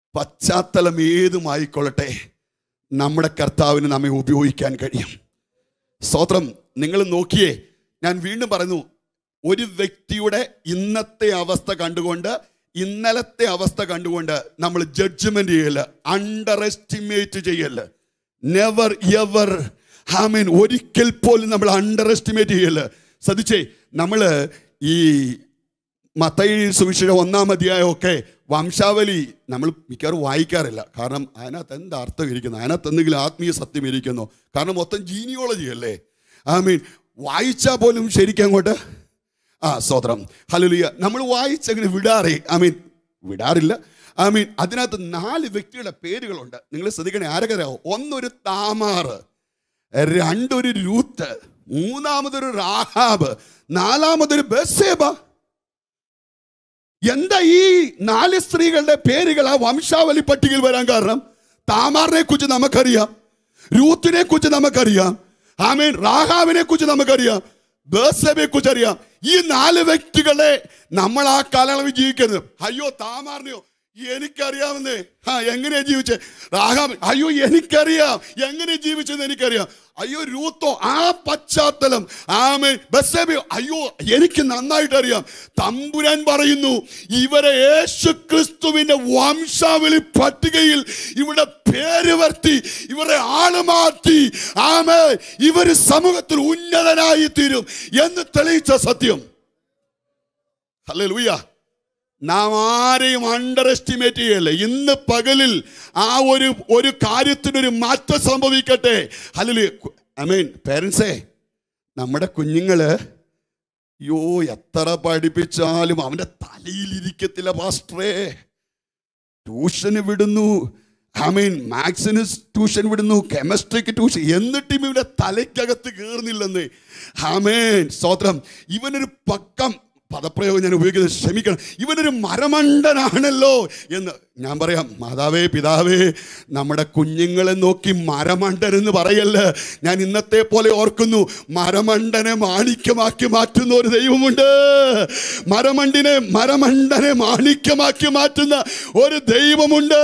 പശ്ചാത്തലം ഏതുമായിക്കൊള്ളട്ടെ നമ്മുടെ കർത്താവിന് നമ്മെ ഉപയോഗിക്കാൻ കഴിയും സ്തോത്രം നിങ്ങൾ നോക്കിയേ ഞാൻ വീണ്ടും പറയുന്നു ഒരു വ്യക്തിയുടെ ഇന്നത്തെ അവസ്ഥ കണ്ടുകൊണ്ട് ഇന്നലത്തെ അവസ്ഥ കണ്ടുകൊണ്ട് നമ്മൾ ജഡ്ജ്മെന്റ് ചെയ്യല് അണ്ടർ എസ്റ്റിമേറ്റ് ചെയ്യല് നെവർ എവർ ഹാമീൻ ഒരിക്കൽ പോലും നമ്മൾ അണ്ടർ എസ്റ്റിമേറ്റ് ചെയ്യല് ശ്രദ്ധിച്ചേ നമ്മൾ ഈ മത്തയി സുവിശേഷം ഒന്നാം അധ്യായമൊക്കെ വംശാവലി നമ്മൾ മിക്കവാറും വായിക്കാറില്ല കാരണം അതിനകത്ത് എന്താ അർത്ഥം ഇരിക്കുന്നു അതിനകത്ത് എന്തെങ്കിലും ആത്മീയ സത്യം ഇരിക്കുന്നു കാരണം മൊത്തം ജീനിയോളജി അല്ലേ ഐ മീൻ വായിച്ചാൽ പോലും ശരിക്കും അങ്ങോട്ട് ആ സ്വതന്ത്രം ഹലുലിയ നമ്മൾ വായിച്ചങ്ങനെ വിടാറേ ഐ മീൻ വിടാറില്ല ഐ മീൻ അതിനകത്ത് നാല് വ്യക്തികളുടെ പേരുകളുണ്ട് നിങ്ങൾ ശ്രദ്ധിക്കണേ ആരൊക്കെ അറിയാമോ ഒന്നൊരു താമാറ് രണ്ടൊരു രൂത്ത് മൂന്നാമതൊരു റാഹാബ് നാലാമതൊരു ബസേബ എന്താ ഈ നാല് സ്ത്രീകളുടെ പേരുകൾ ആ വംശാവലി പട്ടികയിൽ വരാൻ കാരണം താമാറിനെ കുറിച്ച് നമുക്കറിയാം രൂത്തിനെ കുറിച്ച് നമുക്കറിയാം ആമീൻ റാഹാവിനെ കുറിച്ച് നമുക്കറിയാം ബേസബയെ കുറിച്ച് അറിയാം ഈ നാല് വ്യക്തികളെ നമ്മൾ ആ കാലയളവിൽ ജീവിക്കരുത് അയ്യോ താമാറിനെയോ എനിക്കറിയാമെന്നേ ആ എങ്ങനെയാ ജീവിച്ചേ റാഹാം അയ്യോ എനിക്കറിയാം എങ്ങനെ ജീവിച്ചെന്ന് എനിക്കറിയാം അയ്യോ രൂത്തോ ആ പശ്ചാത്തലം ആമേ ബസ്സേബയോ അയ്യോ എനിക്ക് നന്നായിട്ട് അറിയാം തമ്പുരാൻ പറയുന്നു ഇവരെ യേശു ക്രിസ്തുവിന്റെ വംശാവലി പട്ടികയിൽ ഇവിടെ പേര് വർത്തി ഇവരെ ആള് മാറ്റി ആമേ ഇവര് സമൂഹത്തിൽ ഉന്നതനായി തീരും എന്ന് തെളിയിച്ച സത്യം അല്ലേ ലൂയ്യ നാം ആരെയും അണ്ടർ എസ്റ്റിമേറ്റ് ചെയ്യല്ലേ ഇന്ന് പകലിൽ ആ ഒരു ഒരു കാര്യത്തിനൊരു മാറ്റം സംഭവിക്കട്ടെ അല്ലെങ്കിൽ ഐ മീൻ പേരൻസേ നമ്മുടെ കുഞ്ഞുങ്ങള് യോ എത്ര പഠിപ്പിച്ചാലും അവന്റെ തലയിലിരിക്കത്തില്ല പാസ്റ്ററേ ട്യൂഷന് വിടുന്നു ഐ മീൻ മാത്സിന് ട്യൂഷൻ വിടുന്നു കെമിസ്ട്രിക്ക് ട്യൂഷൻ എന്നിട്ടും ഇവന്റെ തലയ്ക്കകത്ത് കയറുന്നില്ലെന്ന് ഹാമേൻ സ്തോത്രം ഇവനൊരു പക്കം പദപ്രയോഗം ഞാൻ ഉപയോഗിക്കുന്നത് ക്ഷമിക്കണം ഇവനൊരു മരമണ്ടനാണല്ലോ എന്ന് ഞാൻ പറയാം മാതാവേ പിതാവേ നമ്മുടെ കുഞ്ഞുങ്ങളെ നോക്കി മരമണ്ടൻ എന്ന് പറയല്ല ഞാൻ ഇന്നത്തെ പോലെ ഓർക്കുന്നു മരമണ്ടനെ മാണിക്യമാക്കി മാറ്റുന്ന ഒരു ദൈവമുണ്ട് മരമണ്ടിനെ മരമണ്ടനെ മാണിക്യമാക്കി മാറ്റുന്ന ഒരു ദൈവമുണ്ട്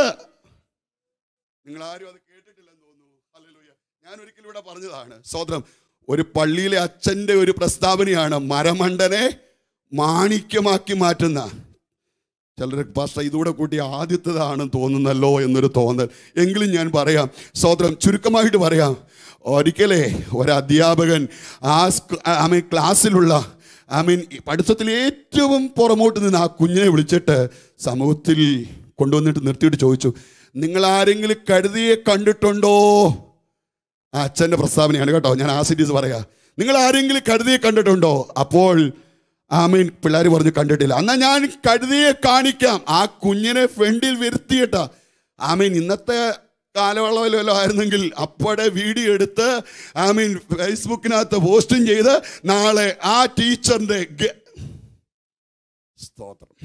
നിങ്ങൾ ആരും അത് കേട്ടിട്ടില്ലെന്ന് തോന്നുന്നു ഹല്ലേലൂയ ഞാൻ ഒരിക്കലും ഇവിടെ പറഞ്ഞതാണ് സ്വതന്ത്രം ഒരു പള്ളിയിലെ അച്ഛന്റെ ഒരു പ്രസ്താവനയാണ് മരമണ്ടനെ മാണിക്യമാക്കി മാറ്റുന്ന ചിലർ പാസ്റ്റർ ഇതുകൂടെ കൂട്ടി ആദ്യത്തേതാണെന്ന് തോന്നുന്നല്ലോ എന്നൊരു തോന്നൽ എങ്കിലും ഞാൻ പറയാം സ്വതന്ത്രം ചുരുക്കമായിട്ട് പറയാം ഒരിക്കലേ ഒരു അധ്യാപകൻ ആ ഐ മീൻ ക്ലാസ്സിലുള്ള ഐ മീൻ പഠിത്തത്തിൽ ഏറ്റവും പുറമോട്ട് നിന്ന് ആ കുഞ്ഞിനെ വിളിച്ചിട്ട് സമൂഹത്തിൽ കൊണ്ടുവന്നിട്ട് നിർത്തിയിട്ട് ചോദിച്ചു നിങ്ങൾ ആരെങ്കിലും കഴുതിയെ കണ്ടിട്ടുണ്ടോ ആ അച്ഛൻ്റെ പ്രസ്താവനയാണ് കേട്ടോ ഞാൻ ആ സിറ്റീസ് പറയാ നിങ്ങൾ ആരെങ്കിലും കഴുതിയെ കണ്ടിട്ടുണ്ടോ അപ്പോൾ ആമീൻ പിള്ളേർ പറഞ്ഞു കണ്ടിട്ടില്ല എന്നാ ഞാൻ കഴുതിയെ കാണിക്കാം ആ കുഞ്ഞിനെ ഫ്രണ്ടിൽ വരുത്തിയിട്ട ആമീൻ ഇന്നത്തെ കാലയളവിലല്ലോ ആയിരുന്നെങ്കിൽ അപ്പോടെ വീഡിയോ എടുത്ത് ആമീൻ ഫേസ്ബുക്കിനകത്ത് പോസ്റ്റും ചെയ്ത് നാളെ ആ ടീച്ചറിന്റെ ഗ- സ്തോത്രം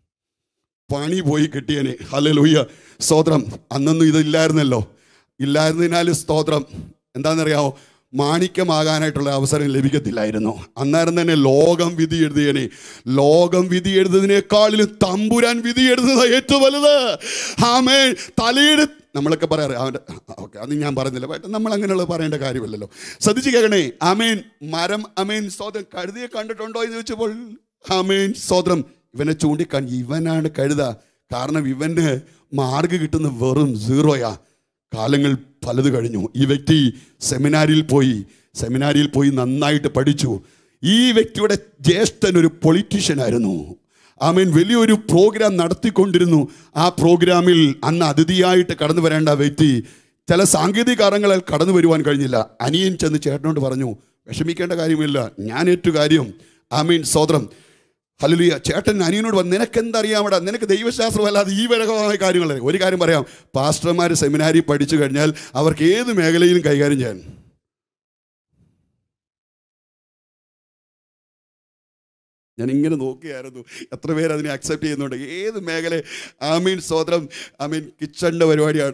പണി പോയി കിട്ടിയനെ ഹല്ലേലൂയ സ്തോത്രം അന്നൊന്നും ഇതില്ലായിരുന്നല്ലോ ഇല്ലായിരുന്നതിനാൽ സ്തോത്രം എന്താണെന്നറിയാമോ മാണിക്യമാകാനായിട്ടുള്ള അവസരം ലഭിക്കത്തില്ലായിരുന്നു അന്നേരം തന്നെ ലോകം വിധി എഴുതിയനെ ലോകം വിധി എഴുതുന്നതിനേക്കാളിലും തമ്പുരാൻ വിധി എഴുതുന്നത് ഏറ്റവും വലുത് ആമേ തലയുടെ നമ്മളൊക്കെ പറയാറ് അവൻ്റെ ഓക്കെ അത് ഞാൻ പറയുന്നില്ല പക്ഷേ നമ്മൾ അങ്ങനെയുള്ളത് പറയേണ്ട കാര്യമില്ലല്ലോ ശ്രദ്ധിച്ച് കേൾക്കണേ അമേൻ മരം അമേൻ സ്തോത്രം കഴുതിയെ കണ്ടിട്ടുണ്ടോ എന്ന് ചോദിച്ചപ്പോൾ അമേൻ സ്തോത്രം ഇവനെ ചൂണ്ടിക്കാണി ഇവനാണ് കഴുത കാരണം ഇവന് മാർഗ് കിട്ടുന്ന വെറും സീറോയാ കാലങ്ങൾ പലത് കഴിഞ്ഞു ഈ വ്യക്തി സെമിനാരിൽ പോയി സെമിനാരിയിൽ പോയി നന്നായിട്ട് പഠിച്ചു ഈ വ്യക്തിയുടെ ജ്യേഷ്ഠൻ ഒരു പൊളിറ്റീഷ്യൻ ആയിരുന്നു ആമീൻ വലിയൊരു പ്രോഗ്രാം നടത്തിക്കൊണ്ടിരുന്നു ആ പ്രോഗ്രാമിൽ അന്ന് അതിഥിയായിട്ട് കടന്നു വരേണ്ട വ്യക്തി ചില സാങ്കേതിക കാരണങ്ങളാൽ കടന്നു വരുവാൻ കഴിഞ്ഞില്ല അനിയൻ ചെന്ന് ചേട്ടനോട് പറഞ്ഞു വിഷമിക്കേണ്ട കാര്യമില്ല ഞാൻ ഏറ്റു കാര്യം ആമീൻ സോദരം ഹല്ലേലൂയ ചേട്ടൻ അനിയനോട് പറഞ്ഞു നിനക്ക് എന്തറിയാമടാ നിനക്ക് ദൈവശാസ്ത്രം അല്ലാതെ ഈ വരകമായ കാര്യങ്ങൾ ഒരു കാര്യം പറയാം പാസ്റ്റർമാർ സെമിനാരി പഠിച്ചു കഴിഞ്ഞാൽ അവർക്ക് ഏത് മേഖലയിലും കൈകാര്യം ചെയ്യാൻ ഞാൻ ഇങ്ങനെ നോക്കിയായിരുന്നു എത്ര പേര് അതിനെ അക്സെപ്റ്റ് ചെയ്യുന്നുണ്ട് ഏത് മേഖല ഐ മീൻ സ്വതന്ത്രം ഐ മീൻ കിച്ചണിൻ്റെ പരിപാടിയാണ്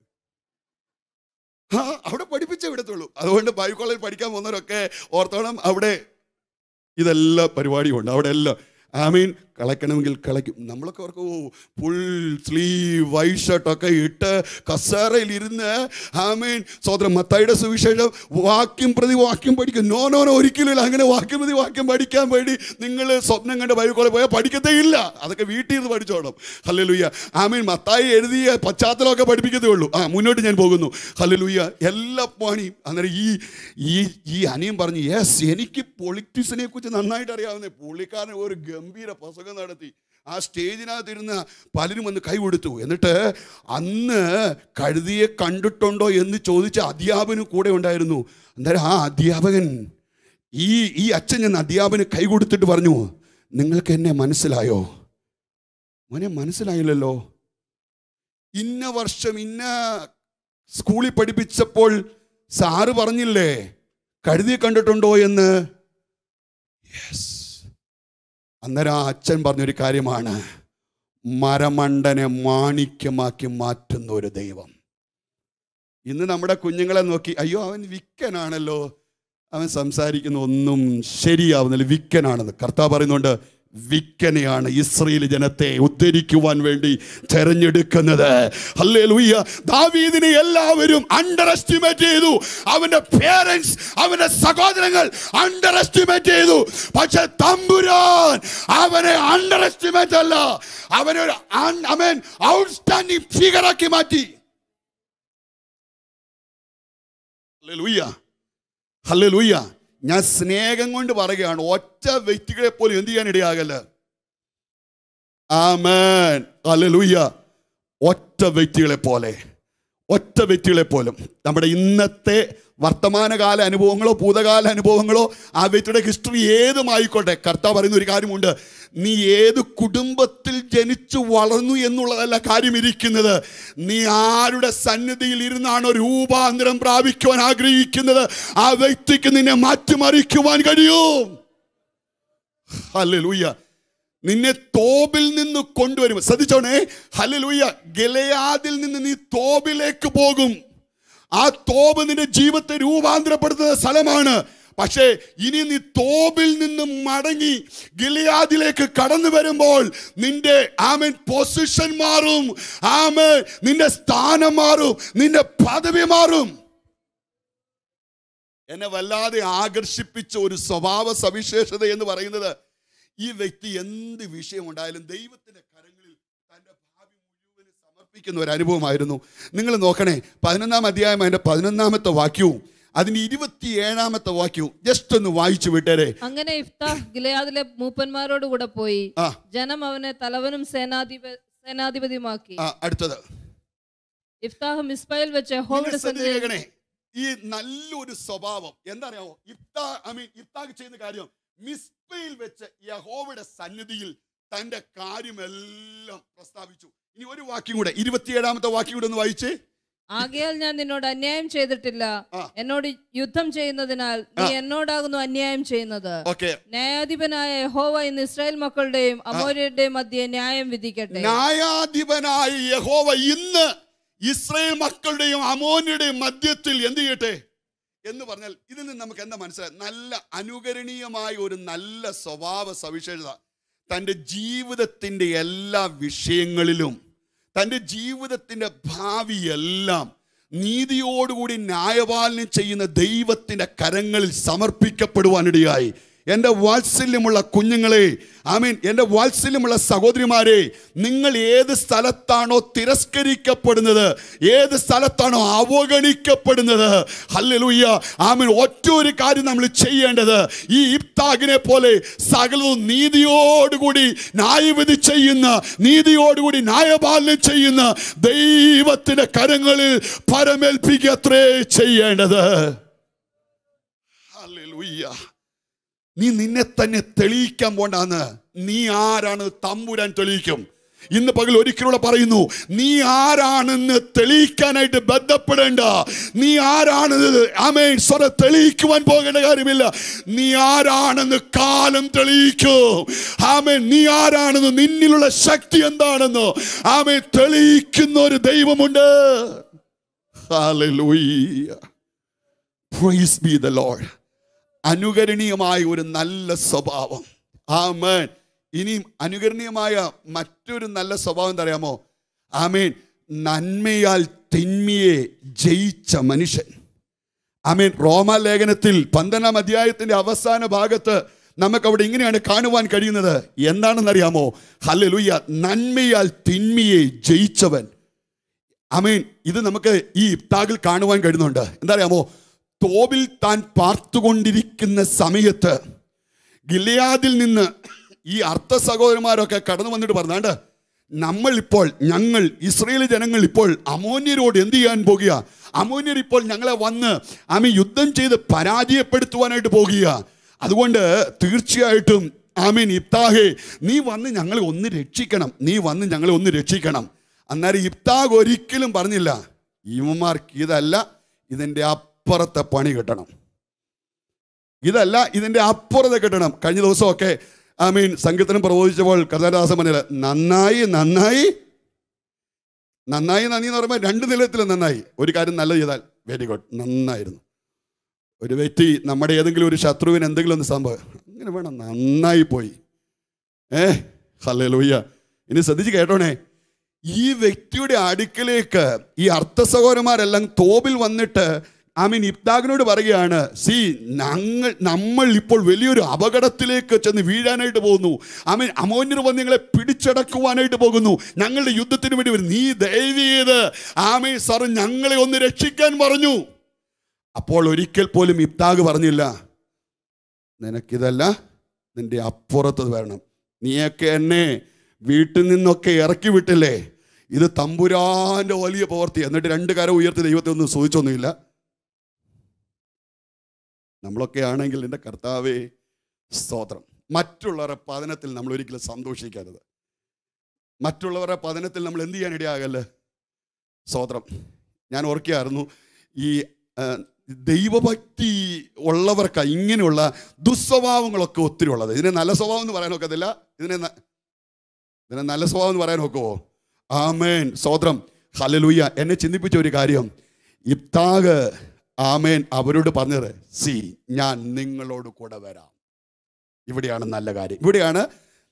ആ അവിടെ പഠിപ്പിച്ചേ വിടത്തുള്ളൂ അതുകൊണ്ട് ബൈ കോളേജിൽ പഠിക്കാൻ പോകുന്നവരൊക്കെ ഓർത്തോണം അവിടെ ഇതെല്ലാം പരിപാടിയും ഉണ്ട് അവിടെ എല്ലാം ഐ മീൻ കളയ്ക്കണമെങ്കിൽ കളയ്ക്കും നമ്മളൊക്കെ അവർക്ക് ഫുൾ സ്ലീവ് വൈറ്റ് ഷർട്ടൊക്കെ ഇട്ട് കസേരയിൽ ഇരുന്ന് ആമീൻ സ്വതന്ത്രം മത്തായിയുടെ സുവിശേഷം വാക്യം പ്രതി വാക്യം പഠിക്കും നോ നോ നോ ഒരിക്കലും ഇല്ല അങ്ങനെ വാക്യം പ്രതി വാക്യം പഠിക്കാൻ വേണ്ടി നിങ്ങൾ സ്വപ്നം കണ്ട ബൈബിൾ കോളേജ് പോയാൽ പഠിക്കത്തേ ഇല്ല അതൊക്കെ വീട്ടിൽ നിന്ന് പഠിച്ചോണം ഹല്ലേലൂയ ആമീൻ മത്തായി എഴുതിയ പശ്ചാത്തലമൊക്കെ പഠിപ്പിക്കത്തേ ഉള്ളൂ ആ മുന്നോട്ട് ഞാൻ പോകുന്നു ഹല്ലേലൂയ എല്ലാ പണിയും അന്നേരം ഈ ഈ ഈ അനിയൻ പറഞ്ഞു യെസ് എനിക്ക് പൊളിറ്റിക്സിനെ കുറിച്ച് നന്നായിട്ട് അറിയാവുന്ന പുള്ളിക്കാരൻ ഒരു ഗംഭീര പ്രസംഗം നടത്തി ആ സ്റ്റേജിനകത്തിരുന്ന് പലരും വന്ന് കൈ കൊടുത്തു എന്നിട്ട് അന്ന് കഴുതിയെ കണ്ടിട്ടുണ്ടോ എന്ന് ചോദിച്ച അധ്യാപകനും കൂടെ ഉണ്ടായിരുന്നു അന്നേരം ആ അധ്യാപകൻ ഈ ഈ അച്ഛൻ ചെന്ന് അധ്യാപകന് കൈ കൊടുത്തിട്ട് പറഞ്ഞു നിങ്ങൾക്ക് എന്നെ മനസ്സിലായോ മോനെ മനസ്സിലായില്ലല്ലോ ഇന്ന വർഷം ഇന്ന സ്കൂളിൽ പഠിപ്പിച്ചപ്പോൾ സാറ് പറഞ്ഞില്ലേ കഴുതി കണ്ടിട്ടുണ്ടോ എന്ന് യെസ് അന്നേരം ആ അച്ഛൻ പറഞ്ഞൊരു കാര്യമാണ് മരമണ്ടനെ മാണിക്യമാക്കി മാറ്റുന്ന ഒരു ദൈവം ഇന്ന് നമ്മുടെ കുഞ്ഞുങ്ങളെ നോക്കി അയ്യോ അവൻ വിക്കനാണല്ലോ അവൻ സംസാരിക്കുന്ന ഒന്നും ശരിയാവുന്നില്ല വിക്കനാണെന്ന് കർത്താവ് പറയുന്നുണ്ട് വിക്കനെയാണ് ഇസ്രയേൽ ജനത്തെ ഉദ്ധരിക്കുവാൻ വേണ്ടി തെരഞ്ഞെടുക്കുന്നത് ഹല്ലേലൂയ ദാവീദിനെ എല്ലാവരും അണ്ടർ എസ്റ്റിമേറ്റ് ചെയ്തു അവന്റെ പേരൻസ് അവന്റെ സഹോദരങ്ങൾ അണ്ടർ എസ്റ്റിമേറ്റ് ചെയ്തു പക്ഷെ തമ്പുരാൻ അവനെ അണ്ടർ എസ്റ്റിമേറ്റ് അല്ല അവനെ ഒരു അവൻ ഔട്ട്സ്റ്റാൻഡിംഗ് ഫിഗറാക്കി മാറ്റി ഹല്ലേലൂയ ഹല്ലേലൂയ ഞാൻ സ്നേഹം കൊണ്ട് പറയുകയാണ് ഒറ്റ വ്യക്തികളെ പോലും എന്ത് ചെയ്യാൻ ഇടയാകല്ല ആമേൻ ഹല്ലേലൂയ ഒറ്റ വ്യക്തികളെ പോലെ ഒറ്റ വ്യക്തികളെ പോലും നമ്മുടെ ഇന്നത്തെ വർത്തമാനകാല അനുഭവങ്ങളോ ഭൂതകാല അനുഭവങ്ങളോ ആ വ്യക്തിയുടെ ഹിസ്റ്ററി ഏതുമായിക്കോട്ടെ കർത്താവ് പറയുന്ന ഒരു കാര്യമുണ്ട് നീ ഏത് കുടുംബത്തിൽ ജനിച്ചു വളർന്നു എന്നുള്ളതല്ല കാര്യം ഇരിക്കുന്നത് നീ ആരുടെ സന്നിധിയിൽ ഇരുന്നാണോ രൂപാന്തരം പ്രാപിക്കുവാൻ ആഗ്രഹിക്കുന്നത് ആ വ്യക്തിക്ക് നിന്നെ മാറ്റിമറിക്കുവാൻ കഴിയും ഹല്ലേലൂയ നിന്നെ തോബിൽ നിന്ന് കൊണ്ടുവരും ശ്രദ്ധിച്ചോണേ ഹല്ലേലൂയ ഗലയാദിൽ നിന്ന് നീ തോബിലേക്ക് പോകും ആ തോബ് നിന്റെ ജീവിതത്തെ രൂപാന്തരപ്പെടുത്തുന്ന സ്ഥലമാണ് പക്ഷേ ഇനി നീ തോബിൽ നിന്നും മടങ്ങി ഗിലിയാദിലേക്ക് കടന്നു വരുമ്പോൾ നിന്റെ ആമൻ പൊസിഷൻ മാറും ആമൻ നിന്റെ സ്ഥാനം മാറും നിന്റെ പദവി മാറും എന്നെ വല്ലാതെ ആകർഷിപ്പിച്ച ഒരു സ്വഭാവ സവിശേഷത എന്ന് പറയുന്നത് ഈ വ്യക്തി എന്ത് വിഷയമുണ്ടായാലും ദൈവത്തിന്റെ കരങ്ങളിൽ തന്റെ ഭാവി മുഴുവനും സമർപ്പിക്കുന്ന ഒരു അനുഭവമായിരുന്നു നിങ്ങൾ നോക്കണേ പതിനൊന്നാം അധ്യായം അതിന്റെ പതിനൊന്നാമത്തെ വാക്യവും അതിന്റെ ഇരുപത്തിയേഴാമത്തെ വാക്യവും ജസ്റ്റ് ഒന്ന് വായിച്ചു വിട്ടേരെ അങ്ങനെ ഇഫ്താഹ് ഗിലയാദിലെ മൂപ്പന്മാരോട് കൂടെ പോയി ആ ജനം അവനെ തലവനും സേനാധിപ സേനാധിപതിയുമാക്കി ആ അടുത്തത് ഇഫ്താഹ് മിസ്ബയിൽ വെച്ച് യഹോവയുടെ നിങ്ങൾ സന്നിധിയിൽ ശ്രദ്ധിക്കണേ ഈ നല്ലൊരു സ്വഭാവം എന്താറിയാമോ ഇഫ്താ ഐ മീൻ ഇഫ്താക്ക് ചെയ്യുന്ന കാര്യം മിസ്ബയിൽ വെച്ച് യഹോവയുടെ സന്നിധിയിൽ തന്റെ കാര്യമെല്ലാം പ്രസ്താവിച്ചു ഇനി ഒരു വാക്യം കൂടെ ഇരുപത്തിയേഴാമത്തെ വാക്യം കൂടെ ഒന്ന് വായിച്ചേ ആകയാൽ ഞാൻ നിന്നോട് അന്യായം ചെയ്തിട്ടില്ല ആ. എന്നോട് യുദ്ധം ചെയ്യുന്നതിനാൽ നീ എന്നോടാകുന്നു അന്യായം ചെയ്യുന്നത് ഓക്കെ ന്യായാധിപനായ യഹോവ ഇന്ന് ഇസ്രായേൽ മക്കളുടെയും അമോര്യരുടെയും മധ്യേ ന്യായം വിധിക്കട്ടെ ന്യായാധിപനായ യഹോവ ഇന്ന് ഇസ്രായേൽ മക്കളുടെയും അമോന്യയുടെയും മധ്യത്തിൽ എന്ത് ചെയ്യട്ടെ എന്ന് പറഞ്ഞാൽ ഇതിൽ നിന്ന് നമുക്ക് എന്താ മനസ്സിലായി നല്ല അനുകരണീയമായ ഒരു നല്ല സ്വഭാവ സവിശേഷത തൻ്റെ ജീവിതത്തിൻ്റെ എല്ലാ വിഷയങ്ങളിലും തൻ്റെ ജീവിതത്തിൻ്റെ ഭാവിയെല്ലാം നീതിയോടുകൂടി ന്യായപാലനം ചെയ്യുന്ന ദൈവത്തിൻ്റെ കരങ്ങളിൽ സമർപ്പിക്കപ്പെടുവാനിടയായി എൻ്റെ വാത്സല്യമുള്ള കുഞ്ഞുങ്ങളെ ആമീൻ എൻ്റെ വാത്സല്യമുള്ള സഹോദരിമാരെ നിങ്ങൾ ഏത് സ്ഥലത്താണോ തിരസ്കരിക്കപ്പെടുന്നത് ഏത് സ്ഥലത്താണോ അവഗണിക്കപ്പെടുന്നത് ഹല്ലേലൂയ ആമീൻ ഒറ്റ ഒരു കാര്യം നമ്മൾ ചെയ്യേണ്ടത് ഈ ഇബ്താഗിനെ പോലെ സകലവും നീതിയോടുകൂടി ന്യായവിധി ചെയ്യുന്ന നീതിയോടുകൂടി ന്യായപാലനം ചെയ്യുന്ന ദൈവത്തിന്റെ കരങ്ങളിൽ പരമേൽപ്പിക്കത്രേ ചെയ്യേണ്ടത് ഹല്ലേലൂയ നീ നിന്നെ തന്നെ തെളിയിക്കാൻ പോണ്ടാന്ന് നീ ആരാണ് തമ്പുരാൻ തെളിയിക്കും ഇന്ന് പകൽ ഒരിക്കലൂടെ പറയുന്നു നീ ആരാണെന്ന് തെളിയിക്കാനായിട്ട് ബന്ധപ്പെടേണ്ട നീ ആരാണെന്ന് ആമേൻ സ്വര തെളിയിക്കുവാൻ പോകേണ്ട കാര്യമില്ല നീ ആരാണെന്ന് കാലം തെളിയിക്കും ആമേൻ നീ ആരാണെന്ന് നിന്നിലുള്ള ശക്തി എന്താണെന്ന് ആമേൻ തെളിയിക്കുന്ന ഒരു ദൈവമുണ്ട് Hallelujah. Praise be the Lord. അനുകരണീയമായ ഒരു നല്ല സ്വഭാവം ആമേൻ ഇനിയും അനുകരണീയമായ മറ്റൊരു നല്ല സ്വഭാവം എന്താ അറിയാമോ ആമേൻ നന്മയാൽ തിന്മയെ ജയിച്ച മനുഷ്യൻ ആമേൻ റോമാലേഖനത്തിൽ പന്ത്രണ്ടാം അധ്യായത്തിന്റെ അവസാന ഭാഗത്ത് നമുക്ക് അവിടെ ഇങ്ങനെയാണ് കാണുവാൻ കഴിയുന്നത് എന്താണെന്നറിയാമോ ഹല്ലേലൂയ നന്മയാൽ തിന്മയെ ജയിച്ചവൻ അമീൻ ഇത് നമുക്ക് ഈ ഇബ്താഗിൽ കാണുവാൻ കഴിയുന്നുണ്ട് എന്താ അറിയാമോ തോബിൽ താൻ പാർത്തുകൊണ്ടിരിക്കുന്ന സമയത്ത് ഗിലിയാദിൽ നിന്ന് ഈ അർത്ഥ സഹോദരന്മാരൊക്കെ കടന്നു വന്നിട്ട് പറഞ്ഞാണ്ട് നമ്മൾ ഇപ്പോൾ ഞങ്ങൾ ഇസ്രയേൽ ജനങ്ങൾ ഇപ്പോൾ അമോന്യരോട് എന്ത് ചെയ്യാൻ പോകുക അമോന്യർ ഇപ്പോൾ ഞങ്ങളെ വന്ന് ആമി യുദ്ധം ചെയ്ത് പരാജയപ്പെടുത്തുവാനായിട്ട് പോകുക അതുകൊണ്ട് തീർച്ചയായിട്ടും ആമീൻ ഇബ്താഹെ നീ വന്ന് ഞങ്ങളെ ഒന്ന് രക്ഷിക്കണം നീ വന്ന് ഞങ്ങളെ ഒന്ന് രക്ഷിക്കണം അന്നേരം ഇബ്താഹ് ഒരിക്കലും പറഞ്ഞില്ല ഇവന്മാർക്ക് ഇതല്ല ഇതിൻ്റെ അപ്പുറത്തെ പണി കിട്ടണം ഇതല്ല ഇതിൻ്റെ അപ്പുറത്തെ കിട്ടണം കഴിഞ്ഞ ദിവസമൊക്കെ ഐ മീൻ സംഗീതനം പ്രബോധിച്ചപ്പോൾ കഥാദാസൻ പറഞ്ഞത് നന്നായി നന്നായി നന്നായി നന്ദി എന്ന് പറയുമ്പോൾ രണ്ട് നിലത്തിൽ നന്നായി ഒരു കാര്യം നല്ല ചെയ്താൽ വെരി ഗുഡ് നന്നായിരുന്നു ഒരു വ്യക്തി നമ്മുടെ ഏതെങ്കിലും ഒരു ശത്രുവിന് എന്തെങ്കിലും ഒന്ന് സംഭവം അങ്ങനെ വേണം നന്നായി പോയി ഏ ഹല്ലേ ലൂയ്യ ഇനി ശ്രദ്ധിച്ച് കേട്ടോണേ ഈ വ്യക്തിയുടെ അടുക്കലേക്ക് ഈ അർത്ഥസഹോദരന്മാരെല്ലാം തോപിൽ വന്നിട്ട് ഐ മീൻ ഇബ്താഖിനോട് പറയുകയാണ് സി ഞങ്ങൾ നമ്മൾ ഇപ്പോൾ വലിയൊരു അപകടത്തിലേക്ക് ചെന്ന് വീഴാനായിട്ട് പോകുന്നു ഐ മീൻ അമോന്യർ വന്ന് ഞങ്ങളെ പിടിച്ചടക്കുവാനായിട്ട് പോകുന്നു ഞങ്ങളുടെ യുദ്ധത്തിന് വേണ്ടി വരും നീ ദയവ് ചെയ്ത് ആമേ സാർ ഞങ്ങളെ ഒന്ന് രക്ഷിക്കാൻ പറഞ്ഞു അപ്പോൾ ഒരിക്കൽ പോലും ഇബ്താഖ് പറഞ്ഞില്ല നിനക്കിതല്ല നിന്റെ അപ്പുറത്തത് വരണം നീയൊക്കെ എന്നെ വീട്ടിൽ നിന്നൊക്കെ ഇറക്കി വിട്ടില്ലേ ഇത് തമ്പുരാന്റെ വലിയ പ്രവൃത്തി എന്നിട്ട് രണ്ട് കരം ഉയർത്തി ദൈവത്തെ ഒന്നും സൂചിച്ചൊന്നുമില്ല നമ്മളൊക്കെ ആണെങ്കിൽ എൻ്റെ കർത്താവേ സ്തോത്രം മറ്റുള്ളവരുടെ പതനത്തിൽ നമ്മൾ ഒരിക്കലും സന്തോഷിക്കരുത് മറ്റുള്ളവരുടെ പതനത്തിൽ നമ്മൾ എന്ത് ചെയ്യാൻ ഇടയാകല്ലേ സ്തോത്രം ഞാൻ ഓർക്കുകയായിരുന്നു ഈ ആ, ദൈവഭക്തി ഉള്ളവർക്ക് ഇങ്ങനെയുള്ള ദുസ്വഭാവങ്ങളൊക്കെ ഒത്തിരി ഉള്ളത് ഇതിനെ നല്ല സ്വഭാവം എന്ന് പറയാൻ ഒക്കത്തില്ല ഇതിനെ ന- ഇതിനെ നല്ല സ്വഭാവം എന്ന് പറയാൻ ഒക്കുമോ ആമേൻ സ്തോത്രം ഹലലൂയ എന്നെ ചിന്തിപ്പിച്ച ഒരു കാര്യം ഇബ്താഗ് ആമേൻ അവരോട് പറഞ്ഞത് സി ഞാൻ നിങ്ങളോട് കൂടെ വരാം ഇവിടെയാണ് നല്ല കാര്യം ഇവിടെയാണ്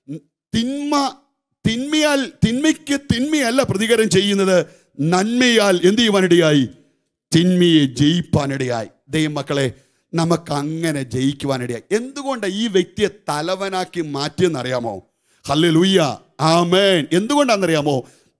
തിന്മ തിന്മയാൽ തിന്മയ്ക്ക് തിന്മയല്ല പ്രതികാരം ചെയ്യുന്നത് നന്മയാൽ എന്ത് ചെയ്യുവാനിടയായി തിന്മയെ ജയിപ്പാനിടയായി ദൈവമക്കളെ നമുക്ക് അങ്ങനെ ജയിക്കുവാനിടയായി എന്തുകൊണ്ടാണ് ഈ വ്യക്തിയെ തലവനാക്കി മാറ്റിയെന്നറിയാമോ ഹല്ലേ ലൂയ്യ ആമേൻ എന്തുകൊണ്ടാണെന്നറിയാമോ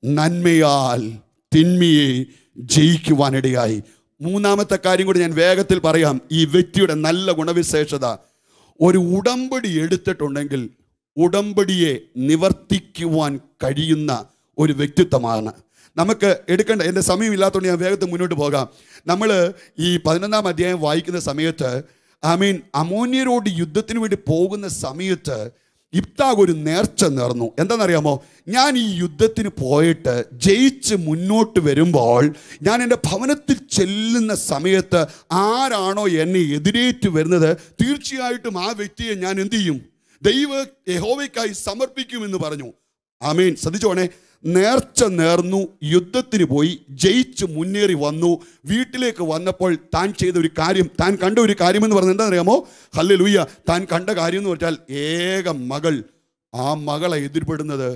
നന്മയാൽ തിന്മയെ ജയിക്കുവാനിടയായി മൂന്നാമത്തെ കാര്യം കൂടി ഞാൻ വേഗത്തിൽ പറയാം ഈ വ്യക്തിയുടെ നല്ല ഗുണവിശേഷത ഒരു ഉടമ്പടി എടുത്തിട്ടുണ്ടെങ്കിൽ ഉടമ്പടിയെ നിവർത്തിക്കുവാൻ കഴിയുന്ന ഒരു വ്യക്തിത്വമാണ് നമുക്ക് എടുക്കേണ്ട എൻ്റെ സമയമില്ലാത്തതുകൊണ്ട് ഞാൻ വേഗത്തിൽ മുന്നോട്ട് പോകാം നമ്മൾ ഈ പതിനൊന്നാം അധ്യായം വായിക്കുന്ന സമയത്ത് ഐ മീൻ അമോന്യരോട് യുദ്ധത്തിന് വേണ്ടി പോകുന്ന സമയത്ത് ഇബ്താഗ് ഒരു നേർച്ച നേർന്നു എന്താണെന്നറിയാമോ ഞാൻ ഈ യുദ്ധത്തിന് പോയിട്ട് ജയിച്ച് മുന്നോട്ട് വരുമ്പോൾ ഞാൻ എൻ്റെ ഭവനത്തിൽ ചെല്ലുന്ന സമയത്ത് ആരാണോ എന്നെ എതിരേറ്റ് വരുന്നത് തീർച്ചയായിട്ടും ആ വ്യക്തിയെ ഞാൻ എന്ത് ചെയ്യും ദൈവ യഹോവയ്ക്കായി സമർപ്പിക്കുമെന്ന് പറഞ്ഞു ആമീൻ ശ്രദ്ധിച്ചോണേ നേർച്ച നേർന്നു യുദ്ധത്തിന് പോയി ജയിച്ച് മുന്നേറി വന്നു വീട്ടിലേക്ക് വന്നപ്പോൾ താൻ ചെയ്ത ഒരു കാര്യം താൻ കണ്ട ഒരു കാര്യം എന്ന് പറഞ്ഞത് എന്താ അറിയാമോ ഹല്ലെ ലൂയ്യ താൻ കണ്ട കാര്യം എന്ന് പറഞ്ഞാൽ ഏക മകൾ ആ മകളെ എതിർപ്പെടുന്നത്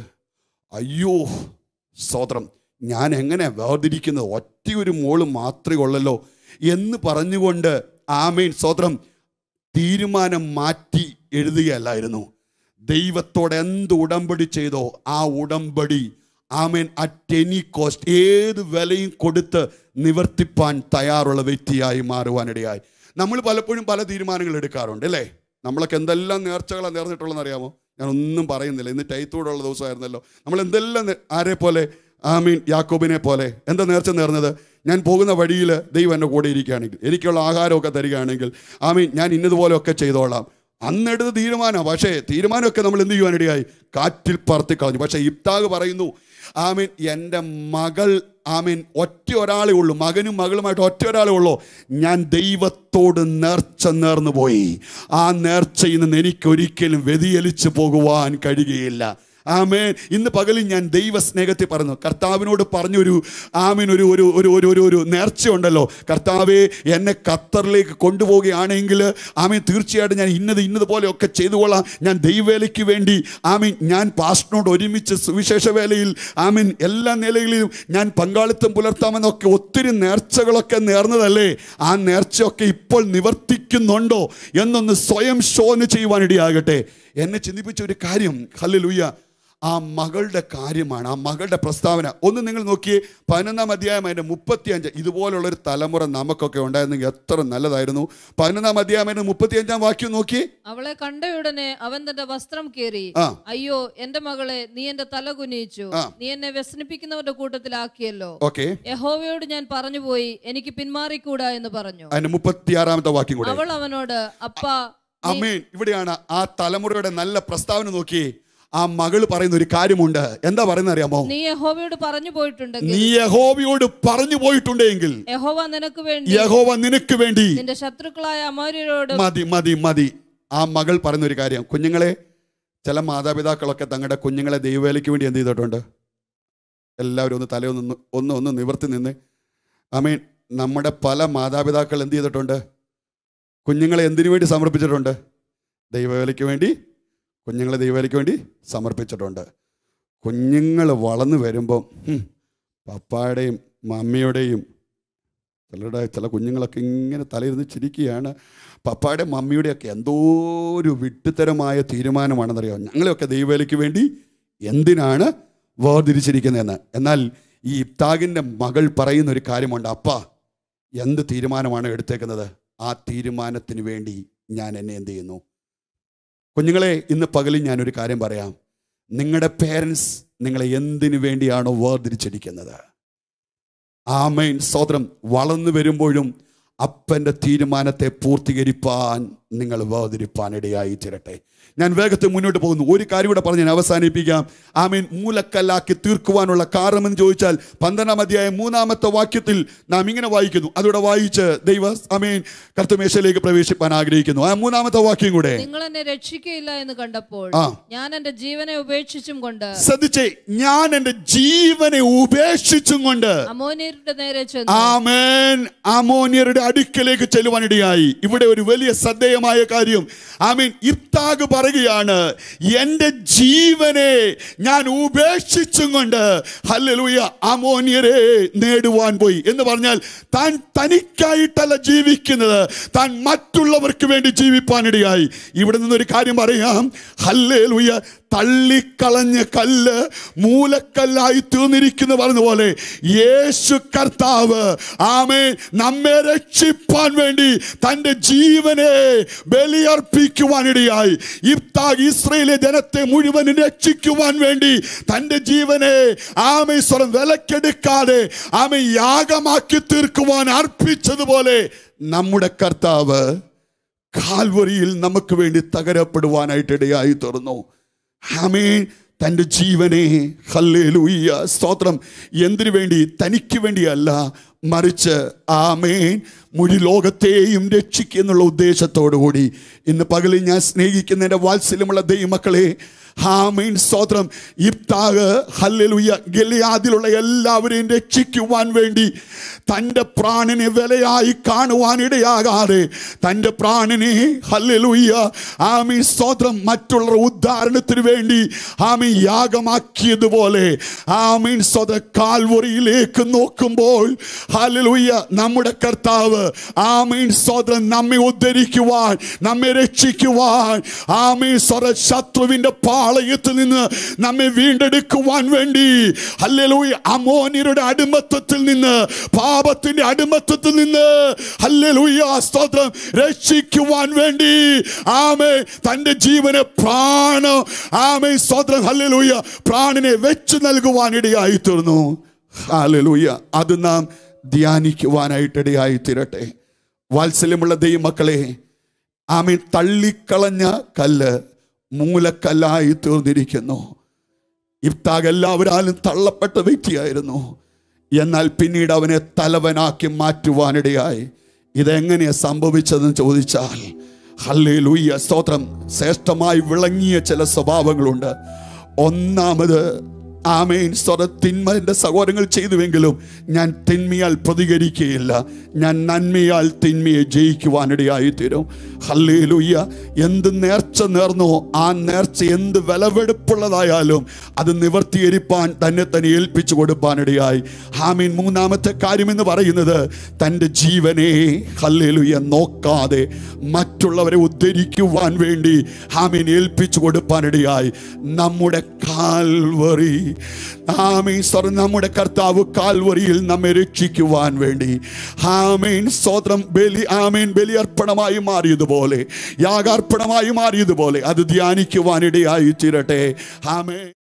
അയ്യോ സ്തോത്രം ഞാൻ എങ്ങനെ വേർതിരിക്കുന്നത് ഒറ്റ ഒരു മോള് മാത്രമേ ഉള്ളല്ലോ എന്ന് പറഞ്ഞുകൊണ്ട് ആമീൻ സ്തോത്രം തീരുമാനം മാറ്റി എഴുതുകയല്ലായിരുന്നു ദൈവത്തോട് എന്ത് ഉടമ്പടി ചെയ്തോ ആ ഉടമ്പടി ആമേൻ അറ്റ് എനി കോസ്റ്റ് ഏത് വിലയും കൊടുത്ത് നിവർത്തിപ്പാൻ തയ്യാറുള്ള വ്യക്തിയായി മാറുവാനിടയായി നമ്മൾ പലപ്പോഴും പല തീരുമാനങ്ങൾ എടുക്കാറുണ്ട് അല്ലേ നമ്മളൊക്കെ എന്തെല്ലാം നേർച്ചകളാണ് നേർന്നിട്ടുള്ളതെന്ന് അറിയാമോ ഞാൻ ഒന്നും പറയുന്നില്ല ഇന്ന് ടൈത്തോടുള്ള ദിവസമായിരുന്നല്ലോ നമ്മൾ എന്തെല്ലാം നേ- ആരെ പോലെ ആമീൻ യാക്കോബിനെ പോലെ എന്താ നേർച്ച നേർന്നത് ഞാൻ പോകുന്ന വഴിയിൽ ദൈവം എൻ്റെ കൂടെ ഇരിക്കുകയാണെങ്കിൽ എനിക്കുള്ള ആഹാരമൊക്കെ തരികയാണെങ്കിൽ ആമീൻ ഞാൻ ഇന്നതുപോലെയൊക്കെ ചെയ്തോളാം അന്നെടുത്ത തീരുമാനം പക്ഷേ തീരുമാനമൊക്കെ നമ്മൾ എന്ത് ചെയ്യുവാനിടയായി കാറ്റിൽ പറത്തി കളഞ്ഞു പക്ഷേ ഇബ്താഗ് പറയുന്നു ആമീൻ എൻ്റെ മകൾ ആമീൻ ഒറ്റ ഒരാളേ ഉള്ളൂ മകനും മകളുമായിട്ട് ഒറ്റ ഒരാളേ ഉള്ളൂ ഞാൻ ദൈവത്തോട് നേർച്ച നേർന്നു പോയി ആ നേർച്ചയിൽ നിന്ന് എനിക്കൊരിക്കലും വ്യതിയലിച്ച് പോകുവാൻ കഴിയുകയില്ല ആമേൻ ഇന്ന് പകലിൽ ഞാൻ ദൈവ സ്നേഹത്തിൽ പറഞ്ഞു കർത്താവിനോട് പറഞ്ഞൊരു ആമീൻ ഒരു ഒരു ഒരു ഒരു ഒരു ഒരു നേർച്ചയുണ്ടല്ലോ കർത്താവെ എന്നെ ഖത്തറിലേക്ക് കൊണ്ടുപോവുകയാണെങ്കിൽ ആമീൻ തീർച്ചയായിട്ടും ഞാൻ ഇന്നത് ഇന്നത് പോലെയൊക്കെ ചെയ്തുകൊള്ളാം ഞാൻ ദൈവവേലയ്ക്ക് വേണ്ടി ആമീൻ ഞാൻ പാസ്റ്ററിനോട് ഒരുമിച്ച് സുവിശേഷ വേലയിൽ ആമീൻ എല്ലാ നിലകളിലും ഞാൻ പങ്കാളിത്തം പുലർത്താമെന്നൊക്കെ ഒത്തിരി നേർച്ചകളൊക്കെ നേർന്നതല്ലേ ആ നേർച്ചയൊക്കെ ഇപ്പോൾ നിവർത്തിക്കുന്നുണ്ടോ എന്നൊന്ന് സ്വയം ശോധന ചെയ്യുവാനിടയാകട്ടെ എന്നെ ചിന്തിപ്പിച്ച ഒരു കാര്യം ഹല്ലേലൂയ ആ മകളുടെ കാര്യമാണ് ആ മകളുടെ പ്രസ്താവന ഒന്ന് നിങ്ങൾ നോക്കിയേ പതിനൊന്നാം അധ്യായം അതിൻ്റെ മുപ്പത്തിയഞ്ച് ഇതുപോലുള്ളൊരു തലമുറ നമുക്കൊക്കെ ഉണ്ടായിരുന്നെങ്കിൽ എത്ര നല്ലതായിരുന്നു പതിനൊന്നാം അധ്യായം അതിൻ്റെ മുപ്പത്തിയഞ്ചാം വാക്യം നോക്കി അവളെ കണ്ടയുടനെ അവൻ തന്റെ വസ്ത്രം കീറി ആ. അയ്യോ എന്റെ മകളെ നീ എന്റെ തല കുനിയിച്ചു ആ. നീ എന്നെ വ്യസനിപ്പിക്കുന്നവരുടെ കൂട്ടത്തിലാക്കിയല്ലോ ഓക്കെ യഹോവയോട് ഞാൻ പറഞ്ഞുപോയി എനിക്ക് പിന്മാറിക്കൂടാ എന്ന് പറഞ്ഞു അതിൻ്റെ മുപ്പത്തിയാറാമത്തെ വാക്യം കൂടെ അവൾ അവനോട് അപ്പ അമേൻ ഇവിടെയാണ് ആ തലമുറയുടെ നല്ല പ്രസ്താവന നോക്കി ആ മകള് പറയുന്ന ഒരു കാര്യമുണ്ട് എന്താ പറയുന്നത് അറിയാമോ നീ യഹോവയോട് പറഞ്ഞു പോയിട്ടുണ്ടെങ്കിൽ നീ യഹോവയോട് പറഞ്ഞു പോയിട്ടുണ്ടെങ്കിൽ യഹോവ നിനക്ക് വേണ്ടി യഹോവ നിനക്ക് വേണ്ടി നിന്റെ ശത്രുക്കളായ അമോര്യരോട് മതി മതി മതി ആ മകൾ പറയുന്ന ഒരു കാര്യം കുഞ്ഞുങ്ങളെ ചില മാതാപിതാക്കളൊക്കെ തങ്ങളുടെ കുഞ്ഞുങ്ങളെ ദൈവവേലയ്ക്ക് വേണ്ടി എന്ത് ചെയ്തിട്ടുണ്ട് എല്ലാവരും ഒന്ന് തലയൊന്ന് ഒന്ന് ഒന്ന് നിവർത്തി നിന്ന് ആമീൻ നമ്മുടെ പല മാതാപിതാക്കൾ എന്ത് ചെയ്തിട്ടുണ്ട് കുഞ്ഞുങ്ങളെ എന്തിനു വേണ്ടി സമർപ്പിച്ചിട്ടുണ്ട് ദൈവവേലയ്ക്ക് വേണ്ടി കുഞ്ഞുങ്ങളെ ദൈവവേലയ്ക്ക് വേണ്ടി സമർപ്പിച്ചിട്ടുണ്ട് കുഞ്ഞുങ്ങൾ വളർന്നു വരുമ്പം ഹും, പപ്പായുടെയും മമ്മിയുടെയും ചിലരുടെ ചില കുഞ്ഞുങ്ങളൊക്കെ ഇങ്ങനെ തലയിരുന്ന് ചിരിക്കുകയാണ് പപ്പായുടെ മമ്മിയുടെയൊക്കെ എന്തോ ഒരു വിട്ടുത്തരമായ തീരുമാനമാണെന്നറിയാം ഞങ്ങളെയൊക്കെ ദൈവവേലയ്ക്ക് വേണ്ടി എന്തിനാണ് വേർതിരിച്ചിരിക്കുന്നതെന്ന് എന്നാൽ ഈ ഇബ്താഗിൻ്റെ മകൾ പറയുന്ന ഒരു കാര്യമുണ്ട് അപ്പ എന്ത് തീരുമാനമാണ് എടുത്തേക്കുന്നത് ആ തീരുമാനത്തിന് വേണ്ടി ഞാൻ എന്നെ എന്ത് ചെയ്യുന്നു കുഞ്ഞുങ്ങളെ ഇന്ന് പകലിൽ ഞാനൊരു കാര്യം പറയാം നിങ്ങളുടെ പേരൻസ് നിങ്ങളെ എന്തിനു വേണ്ടിയാണോ വേർതിരിച്ചിരിക്കുന്നത് ആമേൻ സ്വതന്ത്രം വളർന്നു വരുമ്പോഴും അപ്പൻ്റെ തീരുമാനത്തെ പൂർത്തീകരിപ്പാൻ നിങ്ങൾ വേർതിരിപ്പാൻ ഇടയായി തീരട്ടെ ഞാൻ വേഗത്തിൽ മുന്നോട്ട് പോകുന്നു ഒരു കാര്യം കൂടെ പറഞ്ഞ് ഞാൻ അവസാനിപ്പിക്കാം ആമീൻ മൂലക്കല്ലാക്കി തീർക്കുവാനുള്ള കാരണമെന്ന് ചോദിച്ചാൽ പന്ത്രണ്ടാം അധ്യായം മൂന്നാമത്തെ വാക്യത്തിൽ നാം ഇങ്ങനെ വായിക്കുന്നു അതോടെ വായിച്ച് ദൈവ ആമീൻ കർത്തമേശയിലേക്ക് പ്രവേശിപ്പാൻ ആഗ്രഹിക്കുന്നു ആ മൂന്നാമത്തെ വാക്യം കൂടെ നിങ്ങൾ എന്നെ രക്ഷിക്കയില്ല എന്ന് കണ്ടപ്പോൾ ആ. ഞാൻ എന്റെ ജീവനെ ഉപേക്ഷിച്ചും കൊണ്ട് ശ്രദ്ധിച്ചേ ഞാൻ എൻ്റെ ജീവനെ ഉപേക്ഷിച്ചും കൊണ്ട് അമോന്യരുടെ നേരെ ചെന്നു ആമേൻ അമോനിയരുടെ അടുക്കലേക്ക് ചെല്ലുവാനിടയായി ഇവിടെ ഒരു വലിയ ശ്രദ്ധേയമായ കാര്യം ആമീൻ ഇത്താഗ് പറയുകയാണ് എൻ്റെ ജീവനെ ഞാൻ ഉപേക്ഷിച്ചും കൊണ്ട് ഹല്ലേലൂയ അമോനിയരെ നേടുവാൻ പോയി എന്ന് പറഞ്ഞാൽ താൻ തനിക്കായിട്ടല്ല ജീവിക്കുന്നത് താൻ മറ്റുള്ളവർക്ക് വേണ്ടി ജീവിപ്പാനിടയായി ഇവിടെ നിന്നൊരു കാര്യം പറയാം ഹല്ലേലൂയ തള്ളിക്കളഞ്ഞ കല്ല് മൂലക്കല്ലായി തീർന്നിരിക്കുന്നു പറഞ്ഞ പോലെ യേശു കർത്താവ് ആമേ നമ്മെ രക്ഷിപ്പാൻ വേണ്ടി തൻ്റെ ജീവനെ ബലിയർപ്പിക്കുവാനിടയായി ഇബ്താഗ് ഇസ്രയേലിലെ ജനത്തെ മുഴുവൻ രക്ഷിക്കുവാൻ വേണ്ടി തൻ്റെ ജീവനെ ആമേ സ്വരം വിലക്കെടുക്കാതെ ആമേ യാഗമാക്കി തീർക്കുവാൻ അർപ്പിച്ചതുപോലെ നമ്മുടെ കർത്താവ് കാൽവറിയിൽ നമുക്ക് വേണ്ടി തകരപ്പെടുവാനായിട്ട് ഇടയായി തീർന്നു ആമേൻ തൻ്റെ ജീവനെ ഹല്ലേലൂയ്യ സ്തോത്രം എന്തിനു വേണ്ടി തനിക്ക് വേണ്ടിയല്ല മറിച്ച് ആമേൻ മുഴി ലോകത്തെയും രക്ഷിക്കുന്നുള്ള ഉദ്ദേശത്തോടു കൂടി ഇന്ന് പകലിൽ ഞാൻ സ്നേഹിക്കുന്ന എൻ്റെ വാത്സല്യമുള്ള ദൈവമക്കളെ ഹാമീൻ സ്തോത്രം ഇബ്താഗ് ഹല്ലേലൂയ ഗലിയാദിലുള്ള എല്ലാവരെയും രക്ഷിക്കുവാൻ വേണ്ടി തൻ്റെ പ്രാണനെ വിലയായി കാണുവാൻ ഇടയാകാതെ തൻ്റെ പ്രാണനെ ഹല്ലേലൂയ ആമീൻ സ്തോത്രം മറ്റുള്ള ഉദ്ധാരണത്തിന് വേണ്ടി ആമീൻ യാഗമാക്കിയതുപോലെ ആമീൻ സ്വത കാൽവറിയിലേക്ക് നോക്കുമ്പോൾ ഹല്ലേലൂയ നമ്മുടെ കർത്താവ് ആമീൻ സ്വതം നമ്മെ ഉദ്ധരിക്കുവാൻ നമ്മെ രക്ഷിക്കുവാൻ ആമീൻ സ്വത ശത്രുവിന്റെ പാളയത്തിൽ നിന്ന് നമ്മെ വീണ്ടെടുക്കുവാൻ വേണ്ടി ഹല്ലേലൂയ അമോനിയരുടെ അടിമത്തത്തിൽ നിന്ന് പാപത്തിന്റെ അടിമത്തത്തിൽ നിന്ന് ഹല്ലേലൂയ സ്തോത്രം രക്ഷിക്കുവാൻ വേണ്ടി ആമേ തന്റെ ജീവനെ പ്രാണ ആമേ സ്തോത്രം ഹല്ലേലൂയ പ്രാണനെ വെച്ച് നൽകുവാൻ ഇടയായി തീർന്നു ഹല്ലേലൂയ അത് നാം ധ്യാനിക്കുവാനായിട്ടിടയായി തീരട്ടെ വാത്സല്യമുള്ള ദൈവമക്കളെ ആമീൻ തള്ളിക്കളഞ്ഞ കല്ല് മൂലക്കല്ലായി തീർന്നിരിക്കുന്നു ഇഫ്താഗ് എല്ലാവരാലും തള്ളപ്പെട്ട വ്യക്തിയായിരുന്നു എന്നാൽ പിന്നീട് അവനെ തലവനാക്കി മാറ്റുവാനിടയായി ഇതെങ്ങനെയാ സംഭവിച്ചതെന്ന് ചോദിച്ചാൽ ഹല്ലേ ലൂയ്യ സ്തോത്രം ശ്രേഷ്ഠമായി വിളങ്ങിയ ചില സ്വഭാവങ്ങളുണ്ട് ഒന്നാമത് ആമേൻ സ്വര തിന്മ എൻ്റെ സഹോദരങ്ങൾ ചെയ്തുവെങ്കിലും ഞാൻ തിന്മയാൽ പ്രതികരിക്കുകയില്ല ഞാൻ നന്മയാൽ തിന്മയെ ജയിക്കുവാനിടയായി തീരും ഹല്ലേലൂയ്യ എന്ത് നേർച്ച നേർന്നോ ആ നേർച്ച എന്ത് വിലവെടുപ്പുള്ളതായാലും അത് നിവർത്തീകരിപ്പാൻ തന്നെ തന്നെ ഏൽപ്പിച്ചു കൊടുപ്പാനിടയായി ആമീൻ മൂന്നാമത്തെ കാര്യമെന്ന് പറയുന്നത് തൻ്റെ ജീവനെ ഹല്ലേലൂയ നോക്കാതെ മറ്റുള്ളവരെ ഉദ്ധരിക്കുവാൻ വേണ്ടി ആമീൻ ഏൽപ്പിച്ചു കൊടുപ്പാനിടയായി നമ്മുടെ കാൽവറി ആമീൻ സ്വർ നമ്മുടെ കർത്താവ് കാൽവറിയിൽ നമ്മെ രക്ഷിക്കുവാൻ വേണ്ടി ആമീൻ സ്വതന്ത്രം ബലി ആമീൻ ബലിയർപ്പണമായി മാറിയതുപോലെ യാഗാർപ്പണമായി മാറിയതുപോലെ അത് ധ്യാനിക്കുവാനിടയായി തീരട്ടെ ആമേ